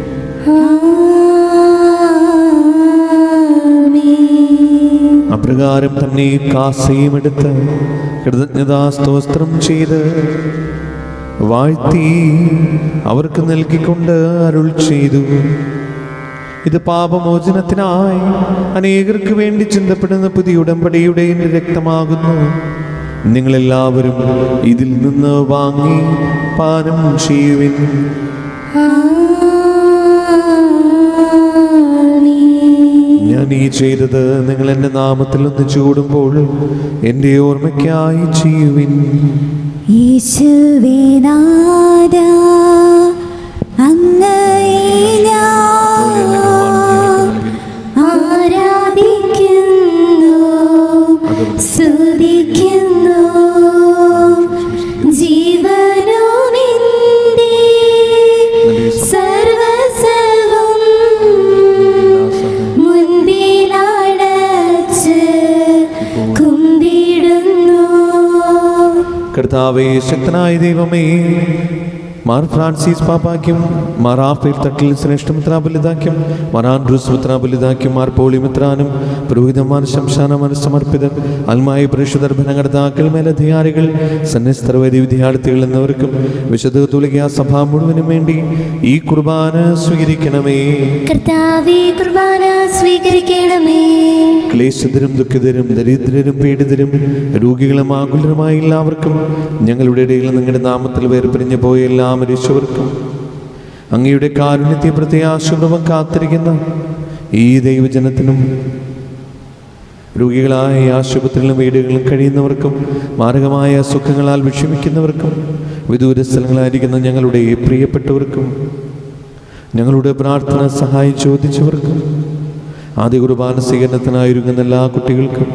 അപ്രകാരം തന്നെ കാസയും എടുത്ത് കൃതജ്ഞതാ സ്തോത്രം ചെയ്ത് വാഴ്ത്തി അവർക്ക് നൽകിക്കൊണ്ട് അരുൾ ചെയ്തു ഇത് പാപമോചനത്തിനായി അനേകർക്ക് വേണ്ടി ചിന്തപ്പെടുന്ന പുതിയ ഉടമ്പടിയുടെ എൻ്റെ രക്തമാകുന്നു നിങ്ങളെല്ലാവരും ഇതിൽ നിന്ന് വാങ്ങി പാനം ചെയ്യുവിൻ ഞാൻ നീ ചെയ്തത് നിങ്ങൾ എൻ്റെ നാമത്തിൽ ഒന്നിച്ചു കൂടുമ്പോൾ എൻ്റെ ഓർമ്മയ്ക്കായി ചെയ്യുവിൻ യേശുവേ നാഥ അങ്ങയെ ഞാൻ ആരാധിക്കുന്നു സ്തുതിക്കുന്നു ജീവനുമിന്റെ സർവസവും മുൻപിലടച്ച് കുമ്പിടുന്നു കർത്താവേ ശക്തനായ ദൈവമേ മാർ ഫ്രാൻസിസ് പാപ്പാക്കും മാർ ആഫേൽ തട്ടിൽ ശ്രേഷ്ഠമിത്രാബലിതാക്കും മാർ ആൻഡ്രൂസ് മിത്രാബലിതാക്കും മാർ പോളിമിത്രാനും പുരോഹിതന്മാർ ശംശാന മനസ്സമർപ്പിതർ അൽമായ പരിശുദ്ധർ ഭരണകർത്താക്കൾ മേലധികാരികൾ സന്യസ്തരവരി വിദ്യാർത്ഥികൾ എന്നിവർക്കും വിശുദ്ധ തുലകിയ സഭ മുഴുവനും വേണ്ടി ഈ കുർബാന സ്വീകരിക്കണമേ കർത്താവേ കുർബാന സ്വീകരിക്കണമേ ക്ലേശിതരും ദുഃഖിതരും ദരിദ്രരും പീഡിതരും രോഗികളും ആകുലരുമായ എല്ലാവർക്കും ഞങ്ങളുടെ ഇടയിൽ നിങ്ങളുടെ നാമത്തിൽ വേർപിരിഞ്ഞു പോയ എല്ലാ മരിച്ചവർക്കും അങ്ങയുടെ കാരുണ്യത്തെ പ്രത്യാശപൂർവം കാത്തിരിക്കുന്ന ഈ ദൈവജനത്തിനും രോഗികളായ ആശുപത്രികളിലും വീടുകളിലും കഴിയുന്നവർക്കും മാരകമായ സുഖങ്ങളാൽ വിഷമിക്കുന്നവർക്കും വിദൂര സ്ഥലങ്ങളായിരിക്കുന്ന ഞങ്ങളുടെ പ്രിയപ്പെട്ടവർക്കും ഞങ്ങളുടെ പ്രാർത്ഥന സഹായം ചോദിച്ചവർക്കും ആദ്യ കുർബാന സ്വീകരണത്തിനായിരുന്ന എല്ലാ കുട്ടികൾക്കും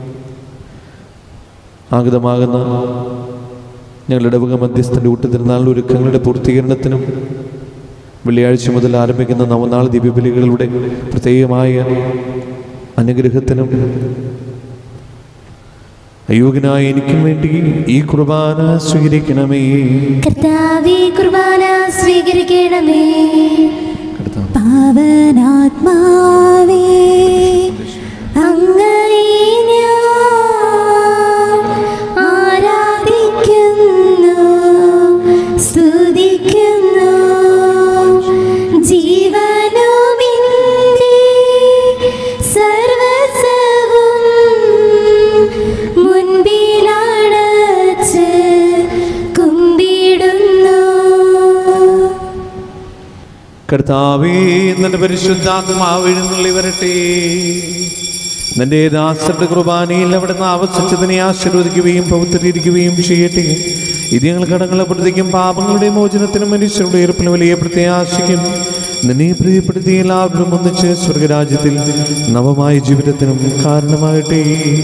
ആഗതമാകുന്ന ഞങ്ങളുടെ ഇടവക മധ്യസ്ഥൻ്റെ ഊട്ടുതിരുന്നാൾ ഒരുക്കങ്ങളുടെ പൂർത്തീകരണത്തിനും വെള്ളിയാഴ്ച മുതൽ ആരംഭിക്കുന്ന നവനാൾ ദിവ്യബലികളുടെ പ്രത്യേകമായ അനുഗ്രഹത്തിനും അയോഗ്യനായ എനിക്കും വേണ്ടി ഈ കുർബാന സ്വീകരിക്കണമേ കർത്താവേ കുർബാന സ്വീകരിക്കണമേ കർത്താവ് പാവനാത്മാവേ അങ്ങയെ ഞാൻ ആരാധിക്കുന്നു സ്തുതിക്കുന്നു ജീവനുമിന്റെ സർവസവും മുൻപിലടച്ച് കുമ്പിടുന്നു കർത്താവേ നിന്റെ പരിശുദ്ധാത്മാവ് എഴുന്നള്ളി വരട്ടെ നിന്റെ ദാസരുടെ കുർബാനയിൽ അവിടുന്ന് ആവശ്യിച്ചതിനെ ആശീർവദിക്കുകയും പവിത്രീകരിക്കുകയും ചെയ്യട്ടെ ഇത് ഞങ്ങൾ കടങ്ങളെ പ്രതിക്കും പാപങ്ങളുടെ മോചനത്തിനും മനുഷ്യരുടെ ഉയർപ്പിന് വലിയ പ്രത്യാശിക്കും നിന്നെ പ്രിയപ്പെടുത്തി എല്ലാവരും ഒന്നിച്ച് സ്വർഗരാജ്യത്തിൽ നവമായ ജീവിതത്തിനും കാരണമാകട്ടെ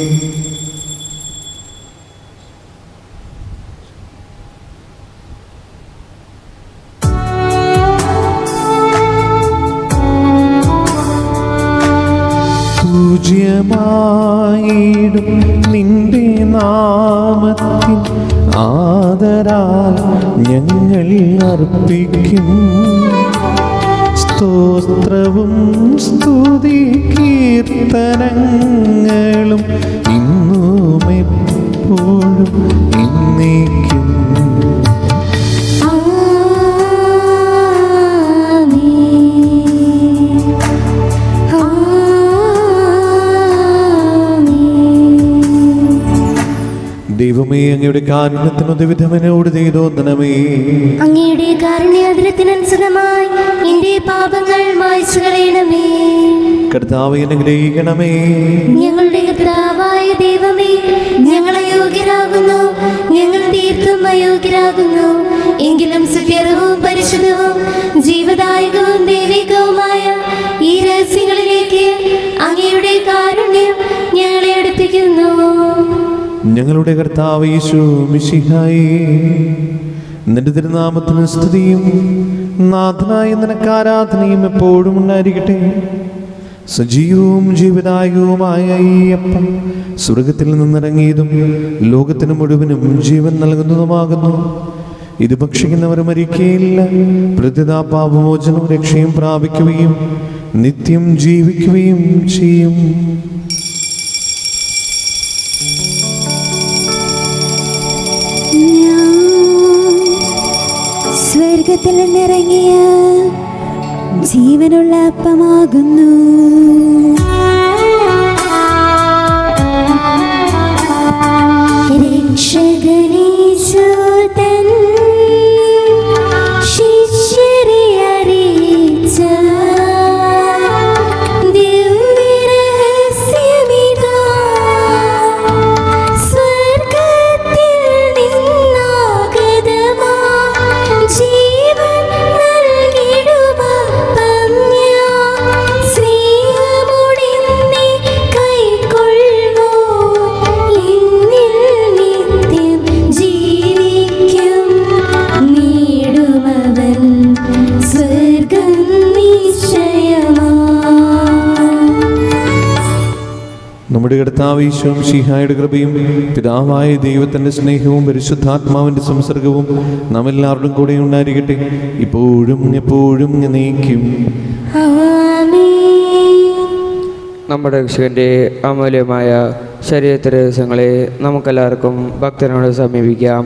പൂജ്യമായിടും നിന്റെ നാമത്തിൽ ആദരാൽ ഞങ്ങൾ അർപ്പിക്കും സ്തോത്രവും സ്തുതി കീർത്തനങ്ങളും ഇന്നും എപ്പോഴും എന്നേക്കും ദൈവമേ അങ്ങയുടെ കാരുണ്യത്തിനൊരു വിധമനോട് ചെയ്തോന്നണമേ അങ്ങയുടെ കാരുണ്യാതിരത്തിനനുസൃതമായി എന്റെ പാപങ്ങൾ മായ്ച്ചു കളയണമേ കർത്താവ് അനുഗ്രഹിക്കണമേ ഞങ്ങളുടെ കർത്താവായ ദൈവമേ ഞങ്ങൾ അയോഗ്യരാകുന്നു ഞങ്ങൾ തീർത്തും അയോഗ്യരാകുന്നു എങ്കിലും സുഖ്യവും പരിശുദ്ധവും ജീവദായകവും ദൈവികവുമായ ഈ രഹസ്യങ്ങളിലേക്ക് അങ്ങയുടെ കാരുണ്യം ഞങ്ങളെ അടുപ്പിക്കുന്നു ഞങ്ങളുടെ കർത്താവ് യേശു മിശിഹായി നിന്റെ തിരുനാമത്തിന് സ്തുതിയും നാഥനായ നിനക്ക് ആരാധനയും എപ്പോഴും ഉണ്ടായിരിക്കട്ടെ സജീവവും ജീവദായകവുമായ ഈ അപ്പം സ്വർഗത്തിൽ നിന്നിറങ്ങിയതും ലോകത്തിന് മുഴുവനും ജീവൻ നൽകുന്നതുമാകുന്നു ഇത് ഭക്ഷിക്കുന്നവർ മരിക്കുകയില്ല പ്രതിതാ പാപമോചനവും രക്ഷയും പ്രാപിക്കുകയും നിത്യം ജീവിക്കുകയും ചെയ്യും സ്വർഗത്തിൽ നിന്നിറങ്ങിയ ജീവനുള്ള അപ്പമാകുന്നു രക്ഷകനീശോതൻ ശിഷ്യരെ അറിയിച്ച ദിവ്യരഹസ്യങ്ങൾ നൽകും നിശ്ചയമാ നമ്മുടെ കർത്താവ് ഈശോ ഷിഹായുടെ കൃപയും പിതാവായ ദൈവത്തിന്റെ സ്നേഹവും പരിശുദ്ധാത്മാവിന്റെ സംസർഗവും നാം എല്ലാവരുടെയും കൂടെ ഉണ്ടായിരിക്കട്ടെ ഇപ്പോഴും എപ്പോഴും നീക്കും നമ്മുടെ രക്ഷകൻ്റെ അമൂല്യമായ ശരീരത്തിലെ ദിവസങ്ങളെ നമുക്കെല്ലാവർക്കും ഭക്തനോട് സമീപിക്കാം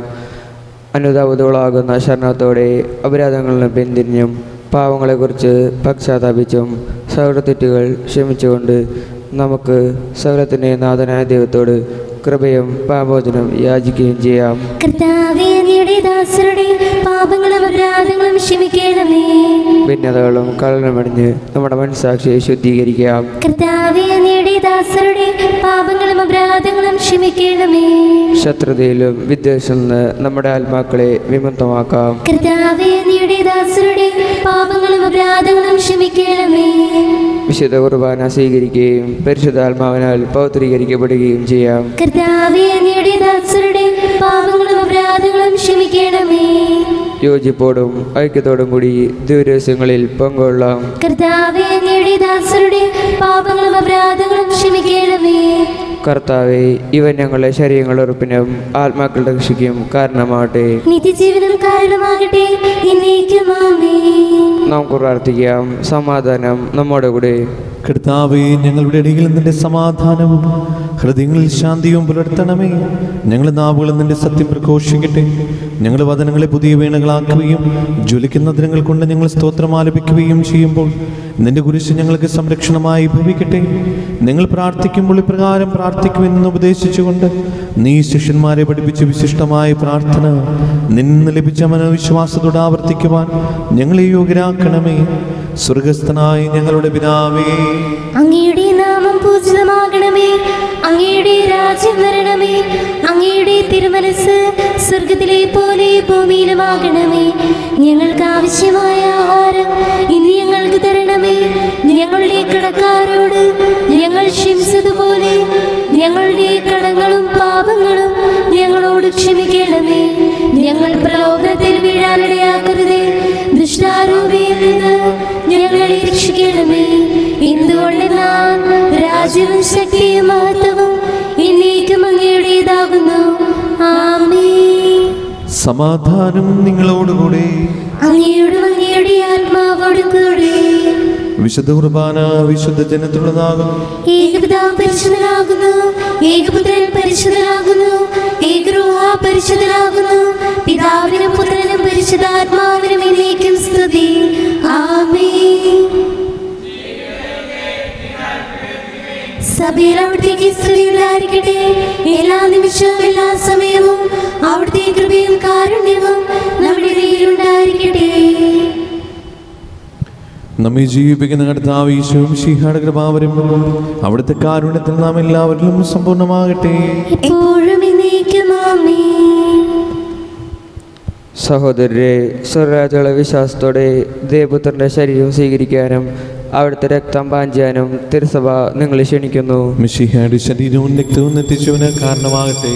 അനുതാപതകളാകുന്ന ശരണത്തോടെ അപരാധങ്ങളിൽ പിന്തിരിഞ്ഞും പാവങ്ങളെക്കുറിച്ച് പശ്ചാത്താപിച്ചും സൗരത്തെറ്റുകൾ ക്ഷമിച്ചുകൊണ്ട് നമുക്ക് സകലത്തിൻ്റെ നാഥനായ ദൈവത്തോട് കൃപയും പാപോചനം യാചിക്കുകയും ചെയ്യാം കർത്താവേ അങ്ങയുടെ ദാസരുടെ പാപങ്ങളും അപരാധങ്ങളും ക്ഷമിക്കണമേ ഭിന്നതകളും കളനമടിഞ്ഞ് നമ്മുടെ മനസ്സാക്ഷിയെ ശുദ്ധീകരിക്കാം കർത്താവേ അങ്ങയുടെ ദാസരുടെ പാപങ്ങളും അപരാധങ്ങളും ക്ഷമിക്കണമേ ശത്രുതയിലും വിദ്വേഷത്തിൽ നിന്ന് നമ്മുടെ ആത്മാക്കളെ വിമുക്തമാക്കാം കർത്താവേ അങ്ങയുടെ ദാസരുടെ പാപങ്ങളും അപരാധങ്ങളും ക്ഷമിക്കണമേ വിശുദ്ധ കുർബാന സ്വീകരിക്കുകയും പരിശുദ്ധാത്മാവിനാൽ പൗത്രീകരിക്കപ്പെടുകയും ചെയ്യാം കർത്താവേ അങ്ങയുടെ ദാസരുടെ പാപങ്ങളും അപരാധങ്ങളും ക്ഷമിക്കണമേ യോജിപ്പോടും ഐക്യത്തോടും കൂടി ദുരസ്യങ്ങളിൽ പങ്കുകൊള്ളാം കർത്താവേ അങ്ങയുടെ ദാസരുടെ പാപങ്ങളും അപരാധങ്ങളും ക്ഷമിക്കണമേ കർത്താവെ ഇവൻ ഞങ്ങളുടെ ശരീരങ്ങളുടെ ഉറപ്പിനും ആത്മാക്കളുടെ രക്ഷയ്ക്കും കാരണമാകട്ടെ നിത്യജീവനം കാരണമാകട്ടെ എന്നേക്കും ആമേൻ നമുക്ക് പ്രാർത്ഥിക്കാം സമാധാനം നമ്മുടെ കൂടെ കർത്താവേ ഞങ്ങളുടെ ഇടയിൽ നിന്റെ സമാധാനവും ഹൃദയങ്ങളിൽ ശാന്തിയും പുലർത്തണമേ ഞങ്ങളുടെ നാവുകളും നിന്റെ സത്യം പ്രഘോഷിക്കട്ടെ ഞങ്ങളുടെ വചനങ്ങളെ പുതിയ വീണകളാക്കുകയും ജ്വലിക്കുന്ന ദിനങ്ങൾ കൊണ്ട് ഞങ്ങൾ സ്തോത്രം ആലപിക്കുകയും ചെയ്യുമ്പോൾ നിന്റെ കുരിശ് ഞങ്ങൾക്ക് സംരക്ഷണമായി ഭവിക്കട്ടെ നിങ്ങൾ പ്രാർത്ഥിക്കുമ്പോൾ ഇപ്രകാരം പ്രാർത്ഥിക്കുമെന്ന് ഉപദേശിച്ചുകൊണ്ട് നീ ശിഷ്യന്മാരെ പഠിപ്പിച്ച വിശിഷ്ടമായ പ്രാർത്ഥന നിന്ന് ലഭിച്ച മനോവിശ്വാസത്തോടെ ആവർത്തിക്കുവാൻ ഞങ്ങളെ യോഗ്യരാക്കണമേ സ്വർഗസ്ഥനായ ഞങ്ങളുടെ പിതാവേ അങ്ങയുടെ നാമം പൂജിതമാകണമേ അങ്ങയുടെ രാജ്യം വരണമേ അങ്ങയുടെ തിരുമനസ് സ്വർഗത്തിലെ പോലെ ഭൂമിയിലുമാകണമേ ഞങ്ങൾക്ക് ആവശ്യമായ ആഹാരം ഇനി ഞങ്ങൾക്ക് തരണമേ ഞങ്ങളുടെ കടക്കാരോട് ഞങ്ങൾ ക്ഷമിച്ചതുപോലെ ഞങ്ങളുടെ കടങ്ങളും പാപങ്ങളും ഞങ്ങളോട് ക്ഷമിക്കണമേ ഞങ്ങൾ പ്രലോഭനത്തിൽ വീഴാനിടയാക്കരുതേ ദുഷ്ടാരൂപിയിൽ നിന്ന് ഞങ്ങളെ രക്ഷിക്കണമേ എന്തുകൊണ്ടെന്നാൽ രാജ്യവും ശക്തിയും മഹത്വവും എന്നേക്കും അങ്ങയുടേതാകുന്നു ആമേ സമാധാനം നിങ്ങളോടുകൂടെ അങ്ങയോടും അങ്ങയുടെ ആത്മാവോടും കൂടെ വിശുദ്ധ കുർബാന വിശുദ്ധ ജനത്തിലുള്ളതാകും ഏകപിതാവ് പരിശുദ്ധനാകുന്നു ഏകപുത്രൻ പരിശുദ്ധനാകുന്നു ഏകരൂഹ പരിശുദ്ധനാകുന്നു പിതാവിനും പുത്രനും പരിശുദ്ധാത്മാവിനും എന്നേക്കും സ്തുതി ആമേ സഭയിൽ അവിടത്തേക്ക് സ്തുതി ഉണ്ടായിരിക്കട്ടെ എല്ലാ നിമിഷവും എല്ലാ സമയവും അവിടുത്തെ കൃപയും കാരുണ്യവും നമ്മുടെ ഇടയിലുണ്ടായിരിക്കട്ടെ നമ്മെ ജീവിപ്പിക്കുന്ന കർത്താവ് ഈശോയും ശിഹാട കൃപാവരും അവിടുത്തെ കാരുണ്യത്തിൽ നാം എല്ലാവരിലും സമ്പൂർണ്ണമാകട്ടെ എപ്പോഴും എന്നേക്കും ആമേ സഹോദരരെ സ്വർരാജുള്ള വിശ്വാസത്തോടെ ദേവപുത്രന്റെ ശരീരം സ്വീകരിക്കാനും അവിടുത്തെ രക്തം പാഞ്ചാനും തിരുസഭ നിങ്ങളെ ക്ഷണിക്കുന്നു മിഷിഹായുടെ ശരീരവും രക്തവും എത്തിച്ചവന് കാരണമാകട്ടെ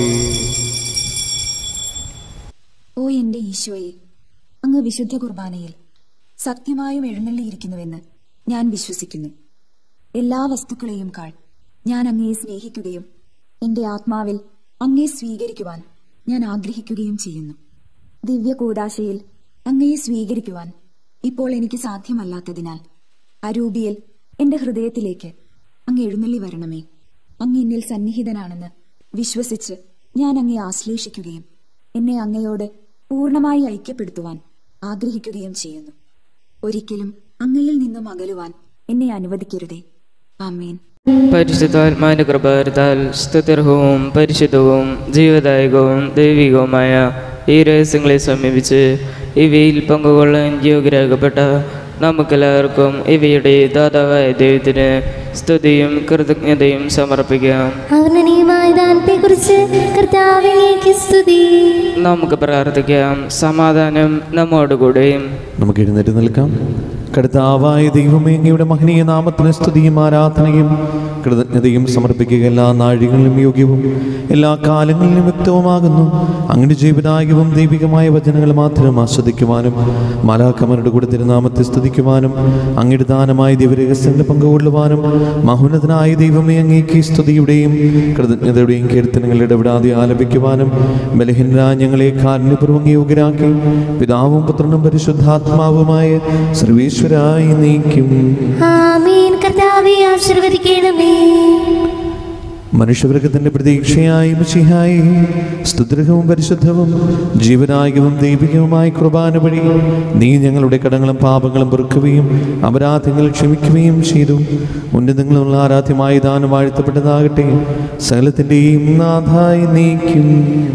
ഓ എന്റെ ഈശോയെ അങ്ങ് വിശുദ്ധ കുർബാനയിൽ സത്യമായും എഴുന്നള്ളിയിരിക്കുന്നുവെന്ന് ഞാൻ വിശ്വസിക്കുന്നു എല്ലാ വസ്തുക്കളെയും കാൾ ഞാൻ അങ്ങയെ സ്നേഹിക്കുകയും എന്റെ ആത്മാവിൽ അങ്ങയെ സ്വീകരിക്കുവാൻ ഞാൻ ആഗ്രഹിക്കുകയും ചെയ്യുന്നു ദിവ്യ കൂടാശയിൽ അങ്ങയെ സ്വീകരിക്കുവാൻ ഇപ്പോൾ എനിക്ക് സാധ്യമല്ലാത്തതിനാൽ അരൂപിയിൽ എന്റെ ഹൃദയത്തിലേക്ക് അങ്ങ് എഴുന്നള്ളി വരണമേ അങ്ങ് എന്നിൽ സന്നിഹിതനാണെന്ന് വിശ്വസിച്ച് ഞാൻ അങ്ങയെ ആശ്ലേഷിക്കുകയും എന്നെ അങ്ങയോട് പൂർണ്ണമായി ഐക്യപ്പെടുത്തുവാൻ ആഗ്രഹിക്കുകയും ചെയ്യുന്നു ഒരിക്കലും അങ്ങയിൽ നിന്നും അകലുവാൻ എന്നെ അനുവദിക്കരുതേ ആമേൻ പരിശുദ്ധാത്മാവിന്റെ കൃപാരത്താൽ സ്തുത്യർഹവും പരിശുദ്ധവും ജീവദായകവും ദൈവികവുമായ ഈ രഹസ്യങ്ങളെ സമീപിച്ച് ഇവയിൽ പങ്കുകൊള്ളാൻ യോഗ്യരാകപ്പെട്ട നമുക്കെല്ലാവർക്കും ഇവയുടെ ദാതാവായ ദൈവത്തിന് സ്തുതിയും കൃതജ്ഞതയും സമർപ്പിക്കാം അവർണ്ണനീയമായ ദാനത്തെക്കുറിച്ച് കർത്താവിലേക്ക് സ്തുതി നമുക്ക് പ്രാർത്ഥിക്കാം സമാധാനം നമ്മോടുകൂടെയും നമുക്ക് എഴുന്നേറ്റ് നിൽക്കാം കർത്താവായ ദൈവമേ അങ്ങയുടെ മഹനീയ നാമത്തിന് സ്തുതിയും ആരാധനയും കൃതജ്ഞതയും സമർപ്പിക്കുക എല്ലാ നാഴികളിലും യോഗ്യവും എല്ലാ കാലങ്ങളിലും വ്യക്തവുമാകുന്നു അങ്ങയുടെ ജീവനായകവും ദൈവികമായ വചനങ്ങൾ മാത്രം ആസ്വദിക്കുവാനും മാലാക്കമരുടെ കൂടെ തിരുനാമത്തെ സ്തുതിക്കുവാനും അങ്ങയുടെ ദാനമായ ദിവരഹസ്യങ്ങൾ പങ്കുകൊള്ളുവാനും മഹോന്നതനായ ദൈവമേ അങ്ങേക്ക് സ്തുതിയുടെയും കൃതജ്ഞതയുടെയും കീർത്തനങ്ങൾ ഇടപെടാതെ ആലപിക്കുവാനും ബലഹീനരായ ഞങ്ങളെ കാരുണ്യപൂർവ്വം യോഗ്യരാക്കി പിതാവും പുത്രനും പരിശുദ്ധാത്മാവുമായ സർവീശ്വരായി നീക്കും ആമീൻ കർത്താവെ ആശീർവദിക്കണമേ മനുഷ്യവർഗത്തിന്റെ പ്രതീക്ഷയായി മിശിഹായി സ്തുതിർഹവും പരിശുദ്ധവും ജീവനായകവും ദൈവികവുമായ കുർബാന വഴി നീ ഞങ്ങളുടെ കടങ്ങളും പാപങ്ങളും പൊറുക്കുകയും അപരാധങ്ങൾ ക്ഷമിക്കുകയും ചെയ്തു ഉന്നതങ്ങളുള്ള ആരാധ്യമായ ദാനം വാഴ്ത്തപ്പെട്ടതാകട്ടെ സകലത്തിൻ്റെയും നാഥായി നീക്കും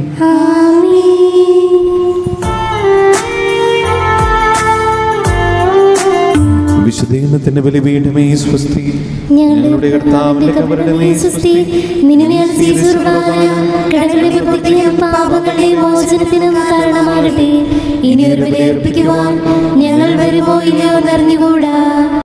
വിശുദ്ധീകരണത്തിന്റെ ബലിപീഠമേ സ്വസ്തി ഞങ്ങളുടെ കർത്താവിന്റെ കബറിടമേ സുസ്തി നിനുമയാണ് സീസുർബാന കടകളുടെ വിഭക്തിയും പാപങ്ങളുടെ മോചനത്തിനും കാരണമാകട്ടെ ഇനി ഒരു ബലിയർപ്പിക്കുവാൻ ഞങ്ങൾ വരുമോ ഇല്ലയോ എന്നറിഞ്ഞുകൂടാ